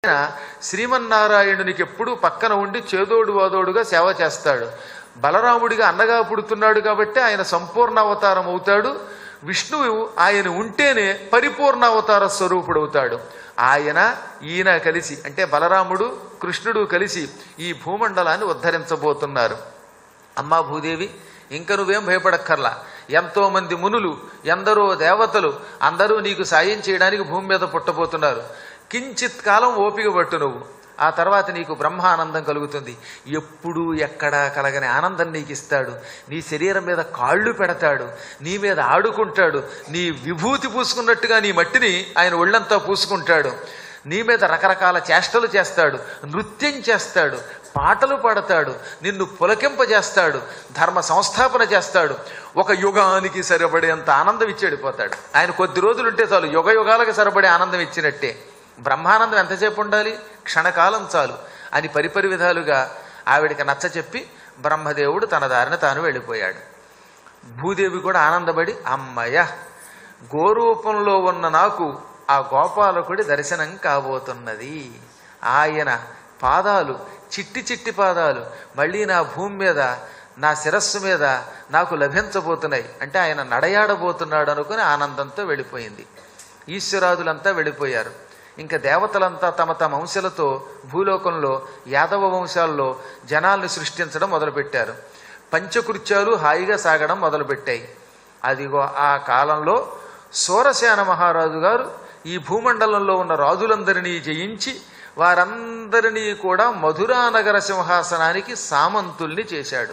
శ్రీమన్నారాయణునికి ఎప్పుడూ పక్కన ఉండి చేదోడు వాదోడుగా సేవ చేస్తాడు బలరాముడిగా అన్నగా పుడుతున్నాడు కాబట్టి ఆయన సంపూర్ణ అవతారం అవుతాడు విష్ణువు ఆయన ఉంటేనే పరిపూర్ణ అవతార స్వరూపుడవుతాడు ఆయన ఈయన కలిసి అంటే బలరాముడు కృష్ణుడు కలిసి ఈ భూమండలాన్ని ఉద్ధరించబోతున్నారు అమ్మా భూదేవి ఇంక నువ్వేం భయపడక్కర్లా ఎంతో మంది మునులు ఎందరో దేవతలు అందరూ నీకు సాయం చేయడానికి భూమి మీద పుట్టబోతున్నారు కించిత్ కాలం ఓపిక పట్టు నువ్వు ఆ తర్వాత నీకు బ్రహ్మ ఆనందం కలుగుతుంది ఎప్పుడు ఎక్కడా కలగని ఆనందం నీకు ఇస్తాడు నీ శరీరం మీద కాళ్ళు పెడతాడు నీ మీద ఆడుకుంటాడు నీ విభూతి పూసుకున్నట్టుగా నీ మట్టిని ఆయన ఒళ్ళంతా పూసుకుంటాడు నీ మీద రకరకాల చేష్టలు చేస్తాడు నృత్యం చేస్తాడు పాటలు పాడతాడు నిన్ను పులకింపజేస్తాడు ధర్మ సంస్థాపన చేస్తాడు ఒక యుగానికి సరిపడేంత ఆనందం ఇచ్చి వెళ్ళిపోతాడు ఆయన కొద్ది రోజులు ఉంటే చాలు యుగ యుగాలకు సరిపడే ఆనందం ఇచ్చినట్టే బ్రహ్మానందం ఎంతసేపు ఉండాలి క్షణకాలం చాలు అని పరిపరి విధాలుగా ఆవిడికి నచ్చ చెప్పి బ్రహ్మదేవుడు తన దారిన తాను వెళ్ళిపోయాడు భూదేవి కూడా ఆనందపడి అమ్మయ్య గోరూపంలో ఉన్న నాకు ఆ గోపాలకుడి దర్శనం కాబోతున్నది ఆయన పాదాలు చిట్టి చిట్టి పాదాలు మళ్ళీ నా భూమి మీద నా శిరస్సు మీద నాకు లభించబోతున్నాయి అంటే ఆయన నడయాడబోతున్నాడు అనుకుని ఆనందంతో వెళ్ళిపోయింది ఈశ్వరాదులంతా వెళ్ళిపోయారు ఇంకా దేవతలంతా తమ తమ వంశలతో భూలోకంలో యాదవ వంశాల్లో జనాల్ని సృష్టించడం మొదలుపెట్టారు పంచకృత్యాలు హాయిగా సాగడం మొదలుపెట్టాయి అదిగో ఆ కాలంలో సూరసేన మహారాజు గారు ఈ భూమండలంలో ఉన్న రాజులందరినీ జయించి వారందరినీ కూడా మధురానగర సింహాసనానికి సామంతుల్ని చేశాడు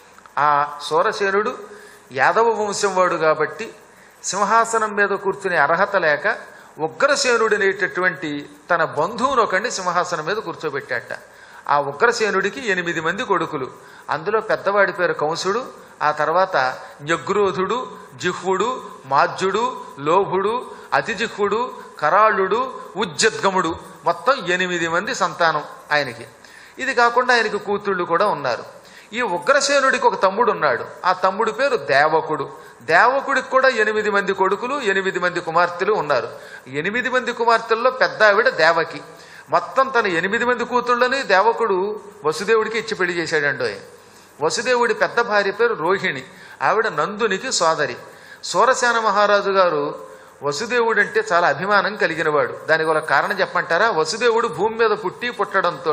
ఆ సూరసేనుడు యాదవ వంశం వాడు కాబట్టి సింహాసనం మీద కూర్చునే అర్హత లేక ఉగ్రసేనుడనేటటువంటి తన బంధువును ఒకడిని సింహాసనం మీద కూర్చోబెట్టాట ఆ ఉగ్రసేనుడికి ఎనిమిది మంది కొడుకులు అందులో పెద్దవాడి పేరు కంసుడు ఆ తర్వాత న్యగ్రోధుడు జిహ్వుడు మాజ్యుడు లోభుడు అతిజిహ్వుడు కరాళుడు ఉజ్జద్గముడు మొత్తం ఎనిమిది మంది సంతానం ఆయనకి ఇది కాకుండా ఆయనకి కూతుళ్ళు కూడా ఉన్నారు ఈ ఉగ్రసేనుడికి ఒక తమ్ముడు ఉన్నాడు ఆ తమ్ముడి పేరు దేవకుడు దేవకుడికి కూడా ఎనిమిది మంది కొడుకులు ఎనిమిది మంది కుమార్తెలు ఉన్నారు ఎనిమిది మంది కుమార్తెల్లో పెద్ద ఆవిడ దేవకి మొత్తం తన ఎనిమిది మంది కూతుళ్ళని దేవకుడు వసుదేవుడికి ఇచ్చి పెళ్లి చేశాడండో వసుదేవుడి పెద్ద భార్య పేరు రోహిణి ఆవిడ నందునికి సోదరి సూరసేన మహారాజు గారు వసుదేవుడు అంటే చాలా అభిమానం కలిగినవాడు దానికి ఒక కారణం చెప్పంటారా వసుదేవుడు భూమి మీద పుట్టి పుట్టడంతో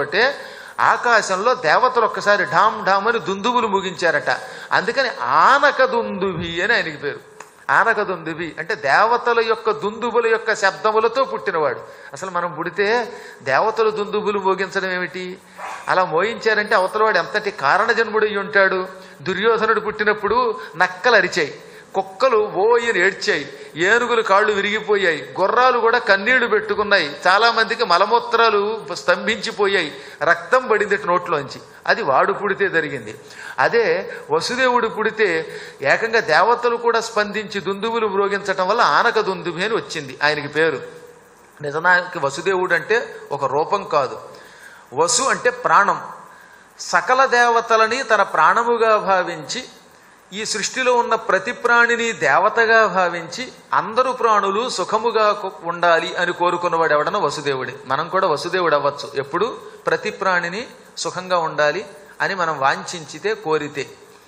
ఆకాశంలో దేవతలు ఒక్కసారి ఢామ్ ఢామ్ అని దుందుబులు ముగించారట అందుకని ఆనక దుందుభి అని ఆయనకి పేరు ఆనక దుందుభి అంటే దేవతల యొక్క దుందుబుల యొక్క శబ్దములతో పుట్టినవాడు అసలు మనం పుడితే దేవతలు దుందుబులు మోగించడం ఏమిటి అలా మోయించారంటే అవతలవాడు ఎంతటి కారణజన్ముడై ఉంటాడు దుర్యోధనుడు పుట్టినప్పుడు నక్కలు అరిచాయి కుక్కలు ఓయని ఏడ్చాయి ఏనుగులు కాళ్ళు విరిగిపోయాయి గుర్రాలు కూడా కన్నీళ్లు పెట్టుకున్నాయి చాలా మందికి మలమూత్రాలు స్తంభించిపోయాయి రక్తం పడింది నోట్లోంచి అది వాడు పుడితే జరిగింది అదే వసుదేవుడు పుడితే ఏకంగా దేవతలు కూడా స్పందించి దుందువులు మ్రోగించటం వల్ల ఆనక దుందుభి అని వచ్చింది ఆయనకి పేరు నిజానికి వసుదేవుడు అంటే ఒక రూపం కాదు వసు అంటే ప్రాణం సకల దేవతలని తన ప్రాణముగా భావించి ఈ సృష్టిలో ఉన్న ప్రతి ప్రాణిని దేవతగా భావించి అందరూ ప్రాణులు సుఖముగా కు- ఉండాలి అని కోరుకున్నవాడు ఎవడన వసుదేవుడే మనం కూడా వసుదేవుడు అవ్వచ్చు ఎప్పుడు ప్రతి ప్రాణిని సుఖంగా ఉండాలి అని మనం వాంఛించితే కోరితే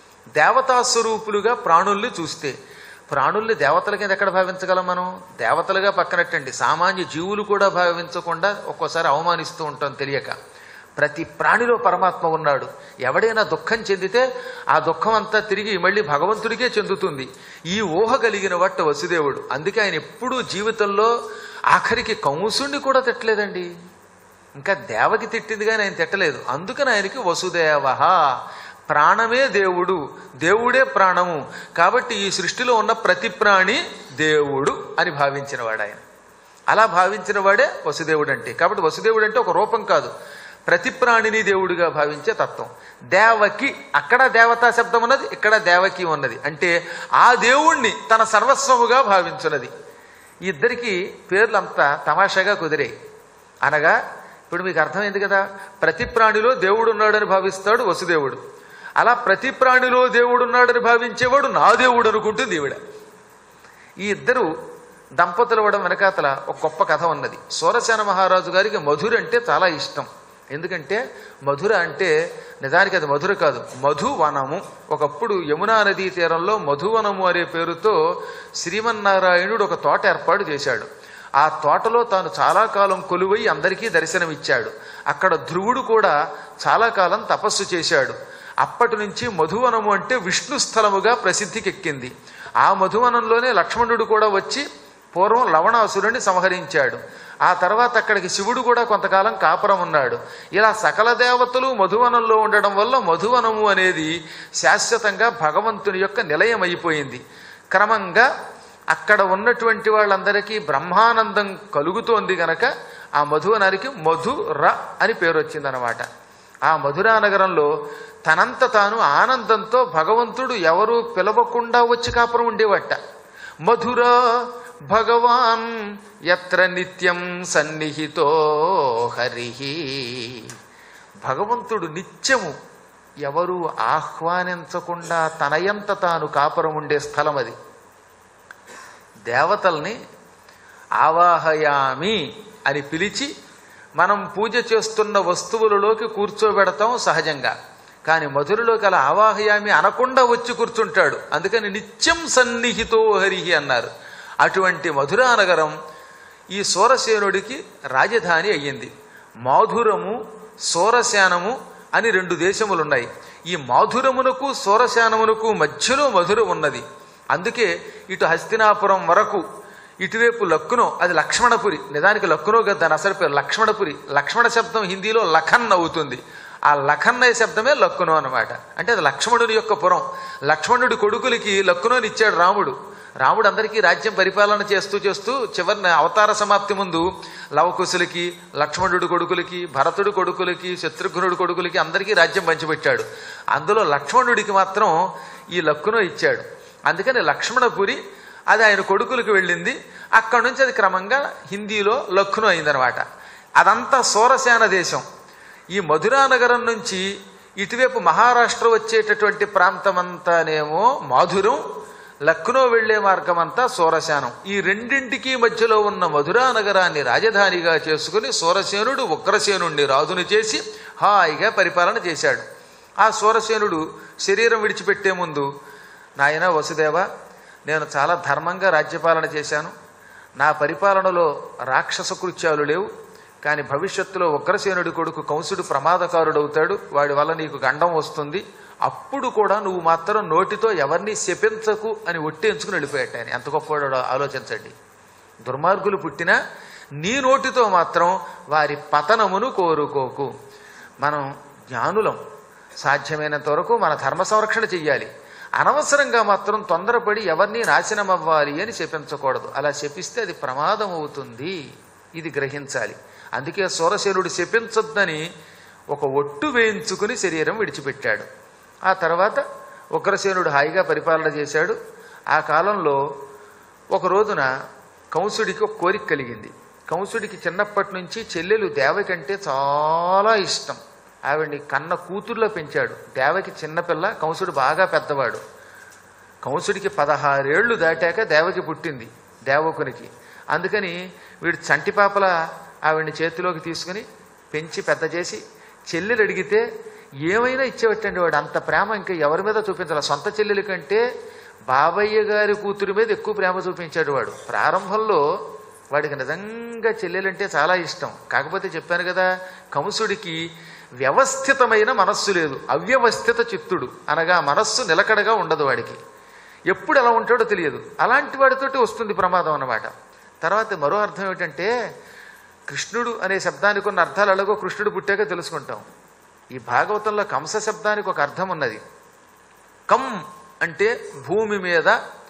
దేవతా స్వరూపులుగా ప్రాణుల్ని చూస్తే ప్రాణుల్ని దేవతల కింద ఎక్కడ భావించగలం మనం దేవతలుగా పక్కనట్టండి సామాన్య జీవులు కూడా భావించకుండా ఒక్కోసారి అవమానిస్తూ ఉంటాం తెలియక ప్రతి ప్రాణిలో పరమాత్మ ఉన్నాడు ఎవడైనా దుఃఖం చెందితే ఆ దుఃఖం అంతా తిరిగి మళ్ళీ భగవంతుడికే చెందుతుంది ఈ ఊహ కలిగిన వట్ట వసుదేవుడు అందుకే ఆయన ఎప్పుడూ జీవితంలో ఆఖరికి కంసుణ్ణి కూడా తిట్టలేదండి ఇంకా దేవకి తిట్టింది కానీ ఆయన తిట్టలేదు అందుకని ఆయనకి వసుదేవ ప్రాణమే దేవుడు దేవుడే ప్రాణము కాబట్టి ఈ సృష్టిలో ఉన్న ప్రతి ప్రాణి దేవుడు అని భావించినవాడు ఆయన అలా భావించిన వాడే వసుదేవుడు అంటే కాబట్టి వసుదేవుడు అంటే ఒక రూపం కాదు ప్రతి ప్రాణిని దేవుడిగా భావించే తత్వం దేవకి అక్కడ దేవతా శబ్దం ఉన్నది ఇక్కడ దేవకి ఉన్నది అంటే ఆ దేవుణ్ణి తన సర్వస్వముగా భావించున్నది ఈ ఇద్దరికి పేర్లు అంతా తమాషాగా కుదిరాయి అనగా ఇప్పుడు మీకు అర్థమైంది కదా ప్రతి ప్రాణిలో దేవుడు ఉన్నాడని భావిస్తాడు వసుదేవుడు అలా ప్రతి ప్రాణిలో దేవుడు ఉన్నాడని భావించేవాడు నా దేవుడు అనుకుంటుంది ఈవిడ ఈ ఇద్దరు దంపతులు అవ్వడం వెనకాతల ఒక గొప్ప కథ ఉన్నది సూరసేన మహారాజు గారికి మధుర అంటే చాలా ఇష్టం ఎందుకంటే మధుర అంటే నిజానికి అది మధుర కాదు మధువనము ఒకప్పుడు యమునా నదీ తీరంలో మధువనము అనే పేరుతో శ్రీమన్నారాయణుడు ఒక తోట ఏర్పాటు చేశాడు ఆ తోటలో తాను చాలా కాలం కొలువై అందరికీ దర్శనమిచ్చాడు అక్కడ ధ్రువుడు కూడా చాలా కాలం తపస్సు చేశాడు అప్పటి నుంచి మధువనము అంటే విష్ణు స్థలముగా ప్రసిద్ధికెక్కింది ఆ మధువనంలోనే లక్ష్మణుడు కూడా వచ్చి పూర్వం లవణాసురుణ్ణి సంహరించాడు ఆ తర్వాత అక్కడికి శివుడు కూడా కొంతకాలం కాపురం ఉన్నాడు ఇలా సకల దేవతలు మధువనంలో ఉండడం వల్ల మధువనము అనేది శాశ్వతంగా భగవంతుని యొక్క నిలయం అయిపోయింది క్రమంగా అక్కడ ఉన్నటువంటి వాళ్ళందరికీ బ్రహ్మానందం కలుగుతోంది గనక ఆ మధువనానికి మధుర అని పేరు వచ్చిందనమాట ఆ మధురా నగరంలో తనంత తాను ఆనందంతో భగవంతుడు ఎవరు పిలవకుండా వచ్చి కాపురం ఉండేవట మధుర భగవాన్ ఎత్ర నిత్యం సన్నిహితో హరి భగవంతుడు నిత్యము ఎవరు ఆహ్వానించకుండా తనయంత తాను కాపురం ఉండే స్థలం అది దేవతల్ని ఆవాహయామి అని పిలిచి మనం పూజ చేస్తున్న వస్తువులలోకి కూర్చోబెడతాం సహజంగా కానీ మధురలోకి అలా ఆవాహయామి అనకుండా వచ్చి కూర్చుంటాడు అందుకని నిత్యం సన్నిహితో హరిహి అన్నారు అటువంటి మధురా నగరం ఈ సూరసేనుడికి రాజధాని అయ్యింది మాధురము సూరసేనము అని రెండు దేశములున్నాయి ఈ మాధురమునకు సూరసేనమునకు మధ్యలో మధుర ఉన్నది అందుకే ఇటు హస్తినాపురం వరకు ఇటువైపు లక్కునో అది లక్ష్మణపురి నిజానికి లక్కునో కదా దాని అసలు పేరు లక్ష్మణపురి లక్ష్మణ శబ్దం హిందీలో లఖన్ అవుతుంది ఆ లఖన్ అనే శబ్దమే లక్కునో అనమాట అంటే అది లక్ష్మణుడి యొక్క పురం లక్ష్మణుడి కొడుకులకి లక్కునోని ఇచ్చాడు రాముడు రాముడు అందరికీ రాజ్యం పరిపాలన చేస్తూ చేస్తూ చివరిన అవతార సమాప్తి ముందు లవకుశులకి లక్ష్మణుడి కొడుకులకి భరతుడి కొడుకులకి శత్రుఘ్నుడి కొడుకులకి అందరికీ రాజ్యం పంచిపెట్టాడు అందులో లక్ష్మణుడికి మాత్రం ఈ లక్కునో ఇచ్చాడు అందుకని లక్ష్మణపురి అది ఆయన కొడుకులకు వెళ్ళింది అక్కడి నుంచి అది క్రమంగా హిందీలో లక్నో అయిందనమాట అదంతా సూరసేన దేశం ఈ మధురా నగరం నుంచి ఇటువైపు మహారాష్ట్ర వచ్చేటటువంటి ప్రాంతమంతానేమో మాధురం లక్నో వెళ్లే మార్గం అంతా సూరసేనం ఈ రెండింటికి మధ్యలో ఉన్న మధురా నగరాన్ని రాజధానిగా చేసుకుని సూరసేనుడు ఉగ్రసేనుణ్ణి రాజుని చేసి హాయిగా పరిపాలన చేశాడు ఆ సూరసేనుడు శరీరం విడిచిపెట్టే ముందు నాయన వసుదేవ నేను చాలా ధర్మంగా రాజ్యపాలన చేశాను నా పరిపాలనలో రాక్షస కృత్యాలు లేవు కానీ భవిష్యత్తులో ఉగ్రసేనుడి కొడుకు కంసుడు ప్రమాదకారుడవుతాడు వాడి వల్ల నీకు గండం వస్తుంది అప్పుడు కూడా నువ్వు మాత్రం నోటితో ఎవరిని శపించకు అని ఒట్టేంచుకుని వెళ్ళిపోయాట ఆయన ఎంత గొప్పవాడో ఆలోచించండి దుర్మార్గులు పుట్టినా నీ నోటితో మాత్రం వారి పతనమును కోరుకోకు మనం జ్ఞానులం సాధ్యమైనంత వరకు మన ధర్మ సంరక్షణ చెయ్యాలి అనవసరంగా మాత్రం తొందరపడి ఎవరిని నాశనం అవ్వాలి అని శపించకూడదు అలా శపిస్తే అది ప్రమాదం అవుతుంది ఇది గ్రహించాలి అందుకే సూరసేనుడు శపించొద్దని ఒక ఒట్టు వేయించుకుని శరీరం విడిచిపెట్టాడు ఆ తర్వాత ఉగ్రసేనుడు హాయిగా పరిపాలన చేశాడు ఆ కాలంలో ఒక రోజున కంసుడికి ఒక కోరిక కలిగింది కంసుడికి చిన్నప్పటి నుంచి చెల్లెలు దేవకి అంటే చాలా ఇష్టం ఆవిడ్ని కన్న కూతుర్లో పెంచాడు దేవకి చిన్నపిల్ల కంసుడు బాగా పెద్దవాడు కంసుడికి పదహారేళ్లు దాటాక దేవకి పుట్టింది దేవకునికి అందుకని వీడు చంటిపాపల ఆవిడ్ని చేతిలోకి తీసుకుని పెంచి పెద్ద చేసి చెల్లెలు అడిగితే ఏమైనా ఇచ్చేవట్టండి వాడు అంత ప్రేమ ఇంకా ఎవరి మీద చూపించాలి సొంత చెల్లెల కంటే బాబయ్య గారి కూతురి మీద ఎక్కువ ప్రేమ చూపించాడు వాడు ప్రారంభంలో వాడికి నిజంగా చెల్లెలంటే చాలా ఇష్టం కాకపోతే చెప్పాను కదా కంసుడికి వ్యవస్థితమైన మనస్సు లేదు అవ్యవస్థిత చిత్తుడు అనగా మనస్సు నిలకడగా ఉండదు వాడికి ఎప్పుడు ఎలా ఉంటాడో తెలియదు అలాంటి వాడితోటి వస్తుంది ప్రమాదం అన్నమాట తర్వాత మరో అర్థం ఏమిటంటే కృష్ణుడు అనే శబ్దానికి ఉన్న అర్థాలు ఎలాగో కృష్ణుడు పుట్టాక తెలుసుకుంటాం ఈ భాగవతంలో కంస శబ్దానికి ఒక అర్థం ఉన్నది కం అంటే భూమి మీద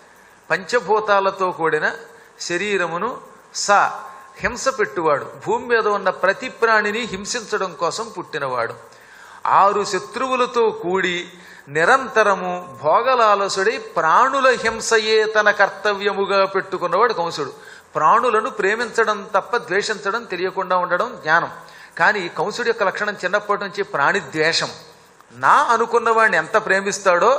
పంచభూతాలతో కూడిన శరీరమును స హింస పెట్టువాడు భూమి మీద ఉన్న ప్రతి ప్రాణిని హింసించడం కోసం పుట్టినవాడు ఆరు శత్రువులతో కూడి నిరంతరము భోగలాలసుడై ప్రాణుల హింసయే తన కర్తవ్యముగా పెట్టుకున్నవాడు కంసుడు ప్రాణులను ప్రేమించడం తప్ప ద్వేషించడం తెలియకుండా ఉండడం జ్ఞానం కానీ కంసుడి యొక్క లక్షణం చిన్నప్పటి నుంచి ప్రాణిద్వేషం నా అనుకున్నవాడిని ఎంత ప్రేమిస్తాడో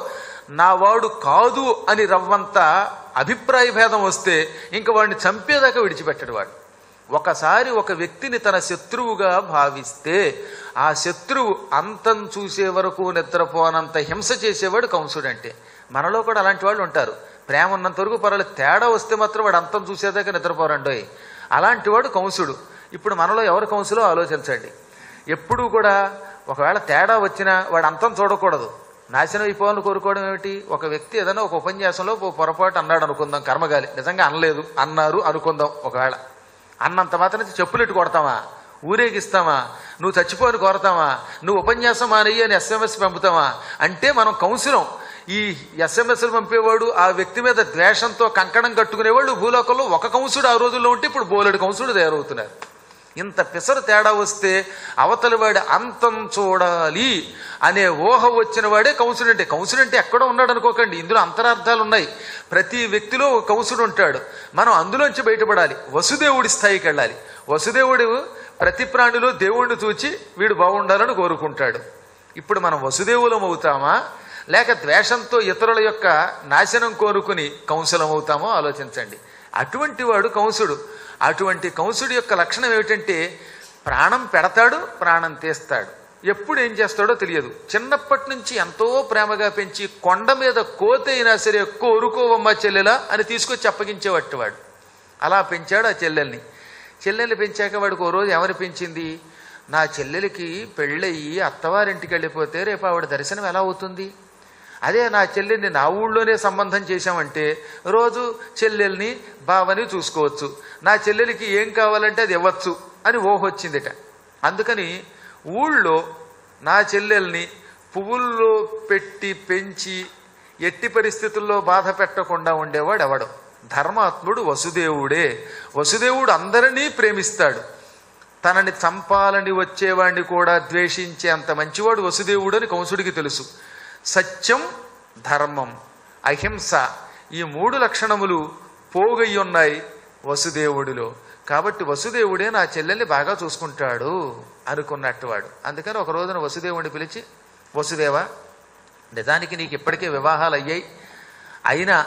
నా వాడు కాదు అని రవ్వంత అభిప్రాయ భేదం వస్తే ఇంక వాడిని చంపేదాకా విడిచిపెట్టడు వాడు ఒకసారి ఒక వ్యక్తిని తన శత్రువుగా భావిస్తే ఆ శత్రువు అంతం చూసే వరకు నిద్రపోనంత హింస చేసేవాడు కంసుడు అంటే మనలో కూడా అలాంటి వాళ్ళు ఉంటారు ప్రేమ ఉన్నంత వరకు పర్వాలేదు తేడా వస్తే మాత్రం వాడు అంతం చూసేదాకా నిద్రపోరండోయ్ అలాంటి వాడు కంసుడు ఇప్పుడు మనలో ఎవరు కంసులో ఆలోచించండి ఎప్పుడూ కూడా ఒకవేళ తేడా వచ్చినా వాడు అంతం చూడకూడదు నాశనం అయిపోవాలని కోరుకోవడం ఏమిటి ఒక వ్యక్తి ఏదైనా ఒక ఉపన్యాసంలో ఓ పొరపాటు అన్నాడు అనుకుందాం కర్మగాలి నిజంగా అనలేదు అన్నారు అనుకుందాం ఒకవేళ అన్నంత మాత్రం చెప్పులెట్టు కొడతామా ఊరేగిస్తామా నువ్వు చచ్చిపోని కోరతామా నువ్వు ఉపన్యాసం మానయ్యి అని ఎస్ఎంఎస్ పంపుతామా అంటే మనం కౌన్సిలం ఈ ఎస్ఎంఎస్లు పంపేవాడు ఆ వ్యక్తి మీద ద్వేషంతో కంకణం కట్టుకునేవాళ్ళు భూలోకంలో ఒక కంసుడు ఆ రోజుల్లో ఉంటే ఇప్పుడు బోలెడు కంసుడు తయారవుతున్నారు ఇంత పిసరు తేడా వస్తే అవతలి వాడి అంతం చూడాలి అనే ఊహ వచ్చిన వాడే కంసుడు అంటే కంసుడు అంటే ఎక్కడో ఉన్నాడు అనుకోకండి ఇందులో అంతరార్థాలు ఉన్నాయి ప్రతి వ్యక్తిలో ఒక కంసుడు ఉంటాడు మనం అందులోంచి బయటపడాలి వసుదేవుడి స్థాయికి వెళ్ళాలి వసుదేవుడు ప్రతి ప్రాణిలో దేవుణ్ణి చూచి వీడు బాగుండాలని కోరుకుంటాడు ఇప్పుడు మనం వసుదేవులం అవుతామా లేక ద్వేషంతో ఇతరుల యొక్క నాశనం కోరుకుని కంసులం అవుతామో ఆలోచించండి అటువంటి వాడు కంసుడు అటువంటి కంసుడి యొక్క లక్షణం ఏమిటంటే ప్రాణం పెడతాడు ప్రాణం తీస్తాడు ఎప్పుడు ఏం చేస్తాడో తెలియదు చిన్నప్పటి నుంచి ఎంతో ప్రేమగా పెంచి కొండ మీద కోత అయినా సరే కోరుకోవమ్మ చెల్లెలా అని తీసుకొచ్చి అప్పగించేవట్టు వాడు అలా పెంచాడు ఆ చెల్లెల్ని చెల్లెల్ని పెంచాక వాడికి ఓ రోజు ఎవరు పెంచింది నా చెల్లెలికి పెళ్ళయి అత్తవారింటికి వెళ్ళిపోతే రేపు ఆవిడ దర్శనం ఎలా అవుతుంది అదే నా చెల్లెల్ని నా ఊళ్ళోనే సంబంధం చేశామంటే రోజు చెల్లెల్ని బావని చూసుకోవచ్చు నా చెల్లెలికి ఏం కావాలంటే అది ఇవ్వచ్చు అని ఓహొచ్చిందిట అందుకని ఊళ్ళో నా చెల్లెల్ని పువ్వుల్లో పెట్టి పెంచి ఎట్టి పరిస్థితుల్లో బాధ పెట్టకుండా ఉండేవాడు ఎవడు ధర్మాత్ముడు వసుదేవుడే వసుదేవుడు అందరినీ ప్రేమిస్తాడు తనని చంపాలని వచ్చేవాడిని కూడా ద్వేషించే అంత మంచివాడు వసుదేవుడు అని కంసుడికి తెలుసు సత్యం ధర్మం అహింస ఈ మూడు లక్షణములు పోగై ఉన్నాయి వసుదేవుడిలో కాబట్టి వసుదేవుడే నా చెల్లెల్ని బాగా చూసుకుంటాడు అనుకున్నట్టు వాడు అందుకని ఒక రోజున వసుదేవుడిని పిలిచి వసుదేవ నిజానికి నీకు ఇప్పటికే వివాహాలు అయ్యాయి అయినా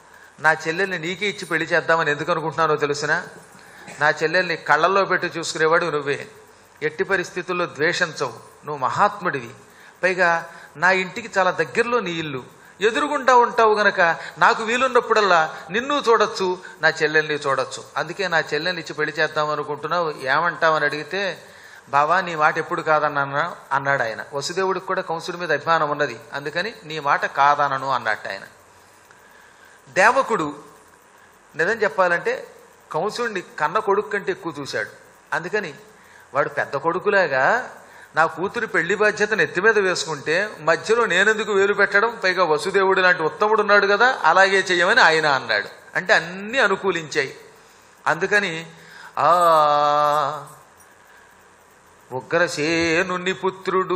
నా చెల్లెల్ని నీకే ఇచ్చి పెళ్లి చేద్దామని ఎందుకు అనుకుంటున్నానో తెలుసునా నా చెల్లెల్ని కళ్ళల్లో పెట్టి చూసుకునేవాడు నువ్వే ఎట్టి పరిస్థితుల్లో ద్వేషించవు నువ్వు మహాత్ముడివి పైగా నా ఇంటికి చాలా దగ్గరలో నీ ఇల్లు ఎదురుగుంటా ఉంటావు గనక నాకు వీలున్నప్పుడల్లా నిన్ను చూడొచ్చు నా చెల్లెల్ని చూడొచ్చు అందుకే నా చెల్లెల్ని ఇచ్చి పెళ్లి చేద్దాం అనుకుంటున్నావు ఏమంటావని అడిగితే బావా నీ మాట ఎప్పుడు కాదన్నా అన్నాడు ఆయన వసుదేవుడికి కూడా కంసుడి మీద అభిమానం ఉన్నది అందుకని నీ మాట కాదనను అన్నట్టు ఆయన దేవకుడు నిజం చెప్పాలంటే కంసుడిని కన్న కొడుకు కంటే ఎక్కువ చూశాడు అందుకని వాడు పెద్ద కొడుకులాగా నా కూతురు పెళ్లి బాధ్యతను ఎత్తి మీద వేసుకుంటే మధ్యలో నేనెందుకు వేలు పెట్టడం పైగా వసుదేవుడు లాంటి ఉత్తముడు ఉన్నాడు కదా అలాగే చెయ్యమని ఆయన అన్నాడు అంటే అన్నీ అనుకూలించాయి అందుకని ఆ ఉగ్రసేనుని పుత్రుడు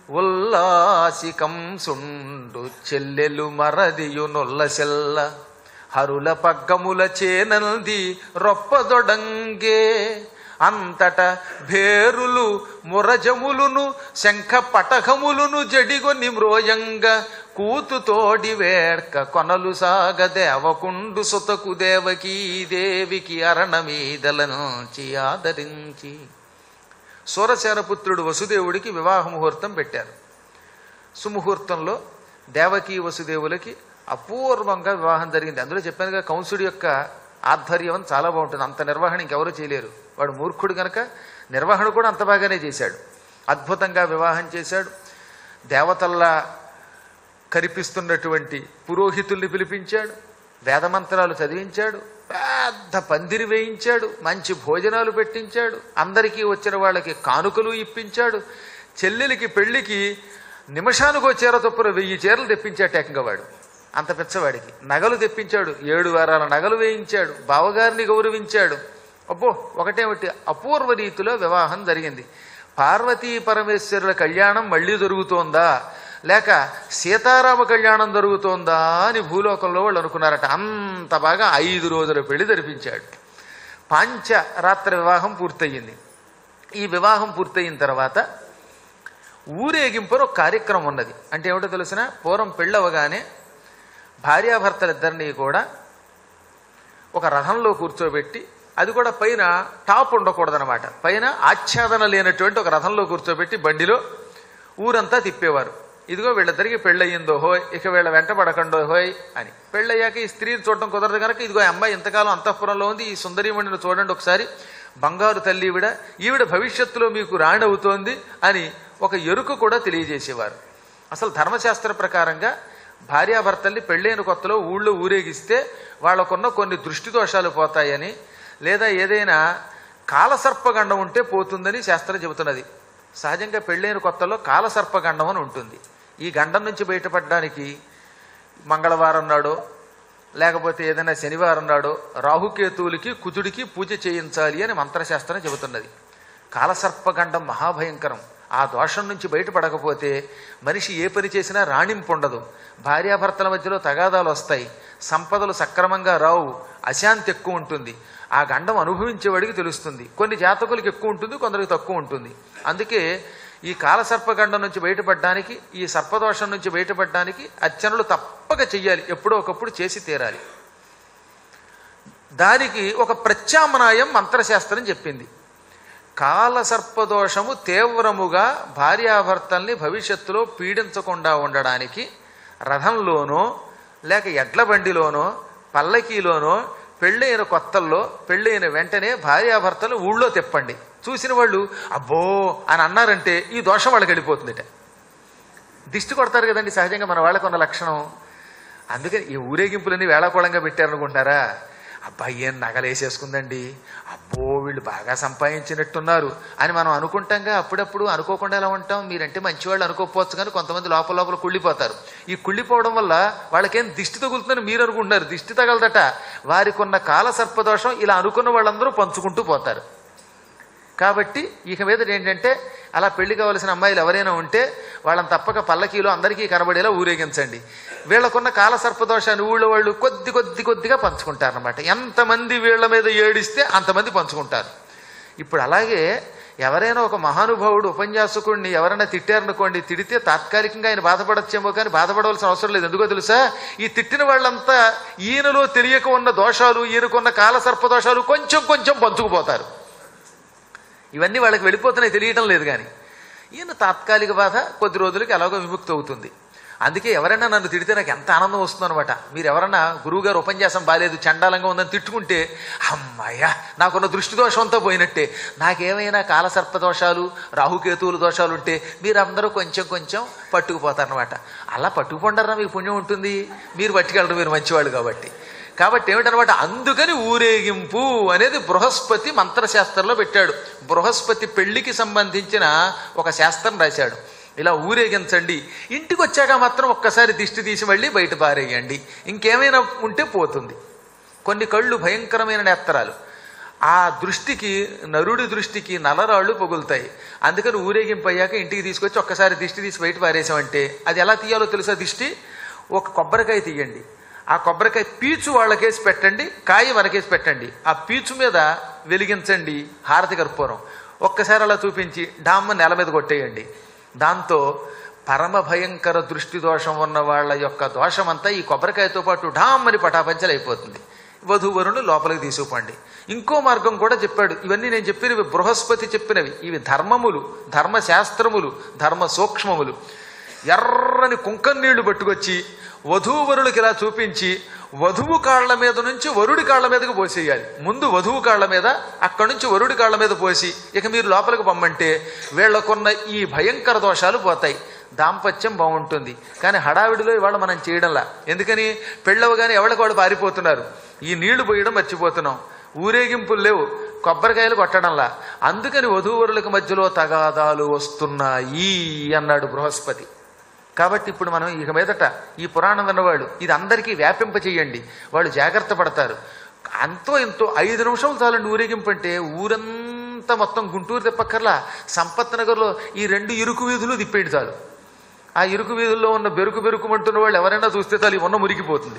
ఉల్లాసికంసుండు చెల్లెలు మరదియు నొల్లసెల్ల హరుల పగ్గముల చేనంది రొప్పదొడంగే అంతట భేరులు మురజములును శంఖ పటకములును జడిగొని మ్రోయంగ కూతుతోడి వేడ్క కొనలు సాగ దేవకుండు సుతకు దేవకీ దేవికి అరణమీదలనుంచి ఆదరించి సూరసేనపుత్రుడు వసుదేవుడికి వివాహ ముహూర్తం పెట్టారు సుముహూర్తంలో దేవకీ వసుదేవులకి అపూర్వంగా వివాహం జరిగింది అందులో చెప్పానుగా కంసుడి యొక్క ఆధ్వర్యం చాలా బాగుంటుంది అంత నిర్వహణ ఇంకెవరూ చేయలేరు వాడు మూర్ఖుడు గనక నిర్వహణ కూడా అంత బాగానే చేశాడు అద్భుతంగా వివాహం చేశాడు దేవతల్లా కనిపిస్తున్నటువంటి పురోహితుల్ని పిలిపించాడు వేదమంత్రాలు చదివించాడు పెద్ద పందిరి వేయించాడు మంచి భోజనాలు పెట్టించాడు అందరికీ వచ్చిన వాళ్ళకి కానుకలు ఇప్పించాడు చెల్లెలికి పెళ్లికి నిమిషానికో చీర చొప్పున వెయ్యి చీరలు తెప్పించాడు ఏకంగా వాడు అంత పిచ్చవాడికి నగలు తెప్పించాడు ఏడు వారాల నగలు వేయించాడు బావగారిని గౌరవించాడు అబ్బో ఒకటేమిటి అపూర్వ రీతిలో వివాహం జరిగింది పార్వతీ పరమేశ్వరుల కళ్యాణం మళ్ళీ జరుగుతోందా లేక సీతారామ కళ్యాణం జరుగుతోందా అని భూలోకంలో వాళ్ళు అనుకున్నారట అంత బాగా ఐదు రోజుల పెళ్లి జరిపించాడు పాంచ రాత్ర వివాహం పూర్తయింది ఈ వివాహం పూర్తయిన తర్వాత ఊరేగింపులో ఒక కార్యక్రమం ఉన్నది అంటే ఏమిటో తెలిసిన పూర్వం పెళ్ళవగానే భార్యాభర్తలిద్దరినీ కూడా ఒక రథంలో కూర్చోబెట్టి అది కూడా పైన టాప్ ఉండకూడదనమాట పైన ఆచ్ఛాదన లేనటువంటి ఒక రథంలో కూర్చోబెట్టి బండిలో ఊరంతా తిప్పేవారు ఇదిగో వీళ్ళిద్దరికి పెళ్ళయిందో హోయ్ ఇక వీళ్ళ వెంట పడకండో హోయ్ అని పెళ్ళయ్యాక ఈ స్త్రీని చూడటం కుదరదు కనుక ఇదిగో ఈ అమ్మాయి ఇంతకాలం అంతఃపురంలో ఉంది ఈ సుందరీమణిని చూడండి ఒకసారి బంగారు తల్లి ఈవిడ ఈవిడ భవిష్యత్తులో మీకు రాణి అవుతోంది అని ఒక ఎరుక కూడా తెలియజేసేవారు అసలు ధర్మశాస్త్ర ప్రకారంగా భార్యాభర్తల్ని పెళ్ళైన కొత్తలో ఊళ్ళో ఊరేగిస్తే వాళ్ళకున్న కొన్ని దృష్టి దోషాలు పోతాయని లేదా ఏదైనా కాలసర్పగండం ఉంటే పోతుందని శాస్త్రం చెబుతున్నది సహజంగా పెళ్ళైన కొత్తలో కాలసర్పగండం అని ఉంటుంది ఈ గండం నుంచి బయటపడడానికి మంగళవారం నాడో లేకపోతే ఏదైనా శనివారం నాడో రాహుకేతువులకి కుజుడికి పూజ చేయించాలి అని మంత్రశాస్త్రం చెబుతున్నది కాలసర్పగండం మహాభయంకరం ఆ దోషం నుంచి బయటపడకపోతే మనిషి ఏ పని చేసినా రాణింపు ఉండదు భార్యాభర్తల మధ్యలో తగాదాలు వస్తాయి సంపదలు సక్రమంగా రావు అశాంతి ఎక్కువ ఉంటుంది ఆ గండం అనుభవించేవాడికి తెలుస్తుంది కొన్ని జాతకులకి ఎక్కువ ఉంటుంది కొందరికి తక్కువ ఉంటుంది అందుకే ఈ కాలసర్పగండం నుంచి బయటపడడానికి ఈ సర్పదోషం నుంచి బయటపడడానికి అర్చనలు తప్పక చెయ్యాలి ఎప్పుడో ఒకప్పుడు చేసి తీరాలి దానికి ఒక ప్రత్యామ్నాయం మంత్రశాస్త్రం చెప్పింది కాలసర్పదోషము తీవ్రముగా భార్యాభర్తల్ని భవిష్యత్తులో పీడించకుండా ఉండడానికి రథంలోనో లేక ఎడ్ల బండిలోనో పల్లకీలోనో పెళ్ళైన కొత్తల్లో పెళ్ళైన వెంటనే భార్యాభర్తలు ఊళ్ళో తిప్పండి చూసిన వాళ్ళు అబ్బో అని అన్నారంటే ఈ దోషం వాళ్ళకి వెళ్ళిపోతుందిట దిష్టి కొడతారు కదండి సహజంగా మన వాళ్ళకు ఉన్న లక్షణం అందుకని ఈ ఊరేగింపులన్నీ వేళాకోళంగా పెట్టారనుకుంటారా అబ్బాయి ఏం నగలేసేసుకుందండి అబ్బో వీళ్ళు బాగా సంపాదించినట్టున్నారు అని మనం అనుకుంటాంగా అప్పుడప్పుడు అనుకోకుండా ఎలా ఉంటాం మీరంటే మంచివాళ్ళు అనుకోకపోవచ్చు కానీ కొంతమంది లోపల లోపల కుళ్ళిపోతారు ఈ కుళ్ళిపోవడం వల్ల వాళ్ళకేం దిష్టి తగులుతుందని మీరు అనుకుంటున్నారు దిష్టి తగలదట వారికి ఉన్న కాల సర్పదోషం ఇలా అనుకున్న వాళ్ళందరూ పంచుకుంటూ పోతారు కాబట్టి ఇక మీద ఏంటంటే అలా పెళ్లి కావలసిన అమ్మాయిలు ఎవరైనా ఉంటే వాళ్ళని తప్పక పల్లకీలో అందరికీ కనబడేలా ఊరేగించండి వీళ్ళకున్న కాల సర్పదోషాన్ని ఊళ్ళో వాళ్ళు కొద్ది కొద్ది కొద్దిగా పంచుకుంటారనమాట ఎంతమంది వీళ్ళ మీద ఏడిస్తే అంతమంది పంచుకుంటారు ఇప్పుడు అలాగే ఎవరైనా ఒక మహానుభావుడు ఉపన్యాసకుడిని ఎవరైనా తిట్టారనుకోండి తిడితే తాత్కాలికంగా ఆయన బాధపడచ్చేమో కానీ బాధపడవలసిన అవసరం లేదు ఎందుకో తెలుసా ఈ తిట్టిన వాళ్ళంతా ఈయనలో తెలియక ఉన్న దోషాలు ఈయనకున్న కాల సర్పదోషాలు కొంచెం కొంచెం పంచుకుపోతారు ఇవన్నీ వాళ్ళకి వెళ్ళిపోతున్నాయి తెలియటం లేదు కానీ ఈయన తాత్కాలిక బాధ కొద్ది రోజులకి ఎలాగో విముక్తి అవుతుంది అందుకే ఎవరైనా నన్ను తిడితే నాకు ఎంత ఆనందం వస్తుంది అనమాట మీరు ఎవరన్నా గురువుగారు ఉపన్యాసం బాలేదు చండాలంగా ఉందని తిట్టుకుంటే అమ్మాయ్యా నాకున్న దృష్టి దోషంతో పోయినట్టే నాకేమైనా కాలసర్ప దోషాలు రాహుకేతువుల దోషాలు ఉంటే మీరందరూ కొంచెం కొంచెం పట్టుకుపోతారనమాట అలా పట్టుకుపోండారా మీకు పుణ్యం ఉంటుంది మీరు పట్టుకెళ్ళరు మీరు మంచివాళ్ళు కాబట్టి కాబట్టి ఏమిటనమాట అందుకని ఊరేగింపు అనేది బృహస్పతి మంత్రశాస్త్రంలో పెట్టాడు బృహస్పతి పెళ్లికి సంబంధించిన ఒక శాస్త్రం రాశాడు ఇలా ఊరేగించండి ఇంటికి వచ్చాక మాత్రం ఒక్కసారి దిష్టి తీసి మళ్ళీ బయట పారేయండి ఇంకేమైనా ఉంటే పోతుంది కొన్ని కళ్ళు భయంకరమైన నేత్రాలు ఆ దృష్టికి నరుడి దృష్టికి నలరాళ్ళు పగులుతాయి అందుకని ఊరేగింపు అయ్యాక ఇంటికి తీసుకొచ్చి ఒక్కసారి దిష్టి తీసి బయట పారేసామంటే అది ఎలా తీయాలో తెలుసా దిష్టి ఒక కొబ్బరికాయ తీయండి ఆ కొబ్బరికాయ పీచు వాళ్ళకేసి పెట్టండి కాయ మనకేసి పెట్టండి ఆ పీచు మీద వెలిగించండి హారతి కర్పూరం ఒక్కసారి అలా చూపించి డామ్మ నెల మీద కొట్టేయండి దాంతో పరమ భయంకర దృష్టి దోషం ఉన్న వాళ్ళ యొక్క దోషమంతా ఈ కొబ్బరికాయతో పాటు డామ్మని పటాపంచలు అయిపోతుంది వధూవరుని లోపలికి తీసుకుపండి ఇంకో మార్గం కూడా చెప్పాడు ఇవన్నీ నేను చెప్పినవి బృహస్పతి చెప్పినవి ఇవి ధర్మములు ధర్మశాస్త్రములు ధర్మ సూక్ష్మములు ఎర్రని కుంకన్నీళ్లు పట్టుకొచ్చి వధూవరులకి ఇలా చూపించి వధువు కాళ్ల మీద నుంచి వరుడి కాళ్ల మీదకి పోసేయాలి ముందు వధువు కాళ్ల మీద అక్కడి నుంచి వరుడి కాళ్ల మీద పోసి ఇక మీరు లోపలికి పొమ్మంటే వీళ్ళకున్న ఈ భయంకర దోషాలు పోతాయి దాంపత్యం బాగుంటుంది కానీ హడావిడిలో ఇవాళ మనం చేయడంలా ఎందుకని పెళ్ళవగానే ఎవరికి వాడు పారిపోతున్నారు ఈ నీళ్లు పోయడం మర్చిపోతున్నాం ఊరేగింపులు లేవు కొబ్బరికాయలు కొట్టడంలా అందుకని వధూవరులకు మధ్యలో తగాదాలు వస్తున్నాయి అన్నాడు బృహస్పతి కాబట్టి ఇప్పుడు మనం ఇక మీదట ఈ పురాణం విన్నవాళ్ళు ఇది అందరికీ వ్యాపింప చేయండి వాళ్ళు జాగ్రత్త పడతారు అంతో ఎంతో ఐదు నిమిషాలు చాలండి ఊరేగింపు అంటే ఊరంతా మొత్తం గుంటూరు తిప్పక్కర్లా సంపత్ నగర్లో ఈ రెండు ఇరుకు వీధులు తిప్పేయండి చాలు ఆ ఇరుకు వీధుల్లో ఉన్న బెరుకు బెరుకుమంటున్న వాళ్ళు ఎవరైనా చూస్తే చాలు ఈ ఉన్న మురిగిపోతుంది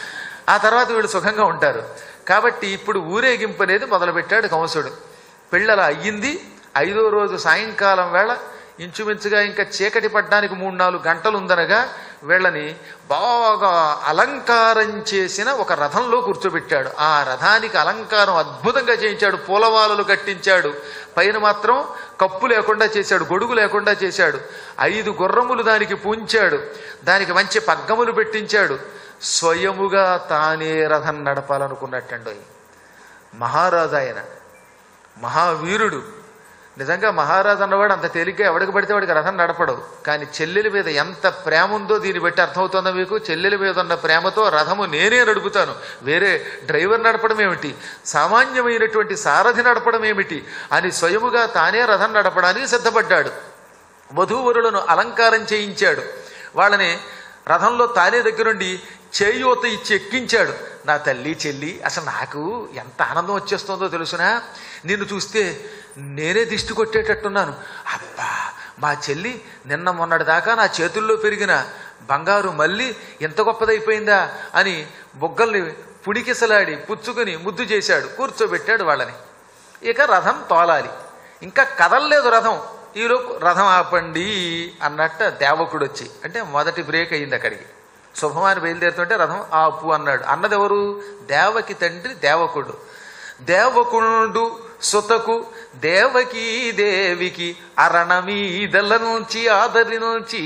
ఆ తర్వాత వీళ్ళు సుఖంగా ఉంటారు కాబట్టి ఇప్పుడు ఊరేగింపు అనేది మొదలుపెట్టాడు కంసుడు పెళ్ళలా అయ్యింది ఐదో రోజు సాయంకాలం వేళ ఇంచుమించుగా ఇంకా చీకటి పడ్డానికి మూడు నాలుగు గంటలు ఉందనగా వీళ్ళని బాగా అలంకారం చేసిన ఒక రథంలో కూర్చోబెట్టాడు ఆ రథానికి అలంకారం అద్భుతంగా చేయించాడు పూలవాలలు కట్టించాడు పైన మాత్రం కప్పు లేకుండా చేశాడు గొడుగు లేకుండా చేశాడు ఐదు గుర్రములు దానికి పూంచాడు దానికి మంచి పగ్గములు పెట్టించాడు స్వయముగా తానే రథం నడపాలనుకున్నట్టండి మహారాజు ఆయన మహావీరుడు నిజంగా మహారాజు అన్నవాడు అంత తేలిగ్గా ఎవడికి పడితే వాడికి రథం నడపడు కానీ చెల్లెల మీద ఎంత ప్రేమ ఉందో దీన్ని బట్టి అర్థమవుతుందో మీకు చెల్లెల మీద ఉన్న ప్రేమతో రథము నేనే నడుపుతాను వేరే డ్రైవర్ నడపడం ఏమిటి సామాన్యమైనటువంటి సారథి నడపడం ఏమిటి అని స్వయముగా తానే రథం నడపడానికి సిద్ధపడ్డాడు వధూవరులను అలంకారం చేయించాడు వాళ్ళని రథంలో తానే దగ్గరుండి చేయూత ఇచ్చి ఎక్కించాడు నా తల్లి చెల్లి అసలు నాకు ఎంత ఆనందం వచ్చేస్తుందో తెలుసునా నిన్ను చూస్తే నేనే దిష్టి కొట్టేటట్టున్నాను అబ్బా మా చెల్లి నిన్న మొన్నటి దాకా నా చేతుల్లో పెరిగిన బంగారు మళ్ళీ ఎంత గొప్పదైపోయిందా అని బొగ్గల్ని పుడికిసలాడి పుచ్చుకుని ముద్దు చేశాడు కూర్చోబెట్టాడు వాళ్ళని ఇక రథం తోలాలి ఇంకా కదలలేదు రథం ఈలోపు రథం ఆపండి అన్నట్ట దేవకుడు వచ్చి అంటే మొదటి బ్రేక్ అయింది అక్కడికి శుభమాని బయలుదేరుతుంటే రథం ఆపు అన్నాడు అన్నది ఎవరు దేవకి తండ్రి దేవకుడు దేవకుడు సుతకు దేవకీ దేవికి అరణమీదల నుంచి ఆదరి నుంచి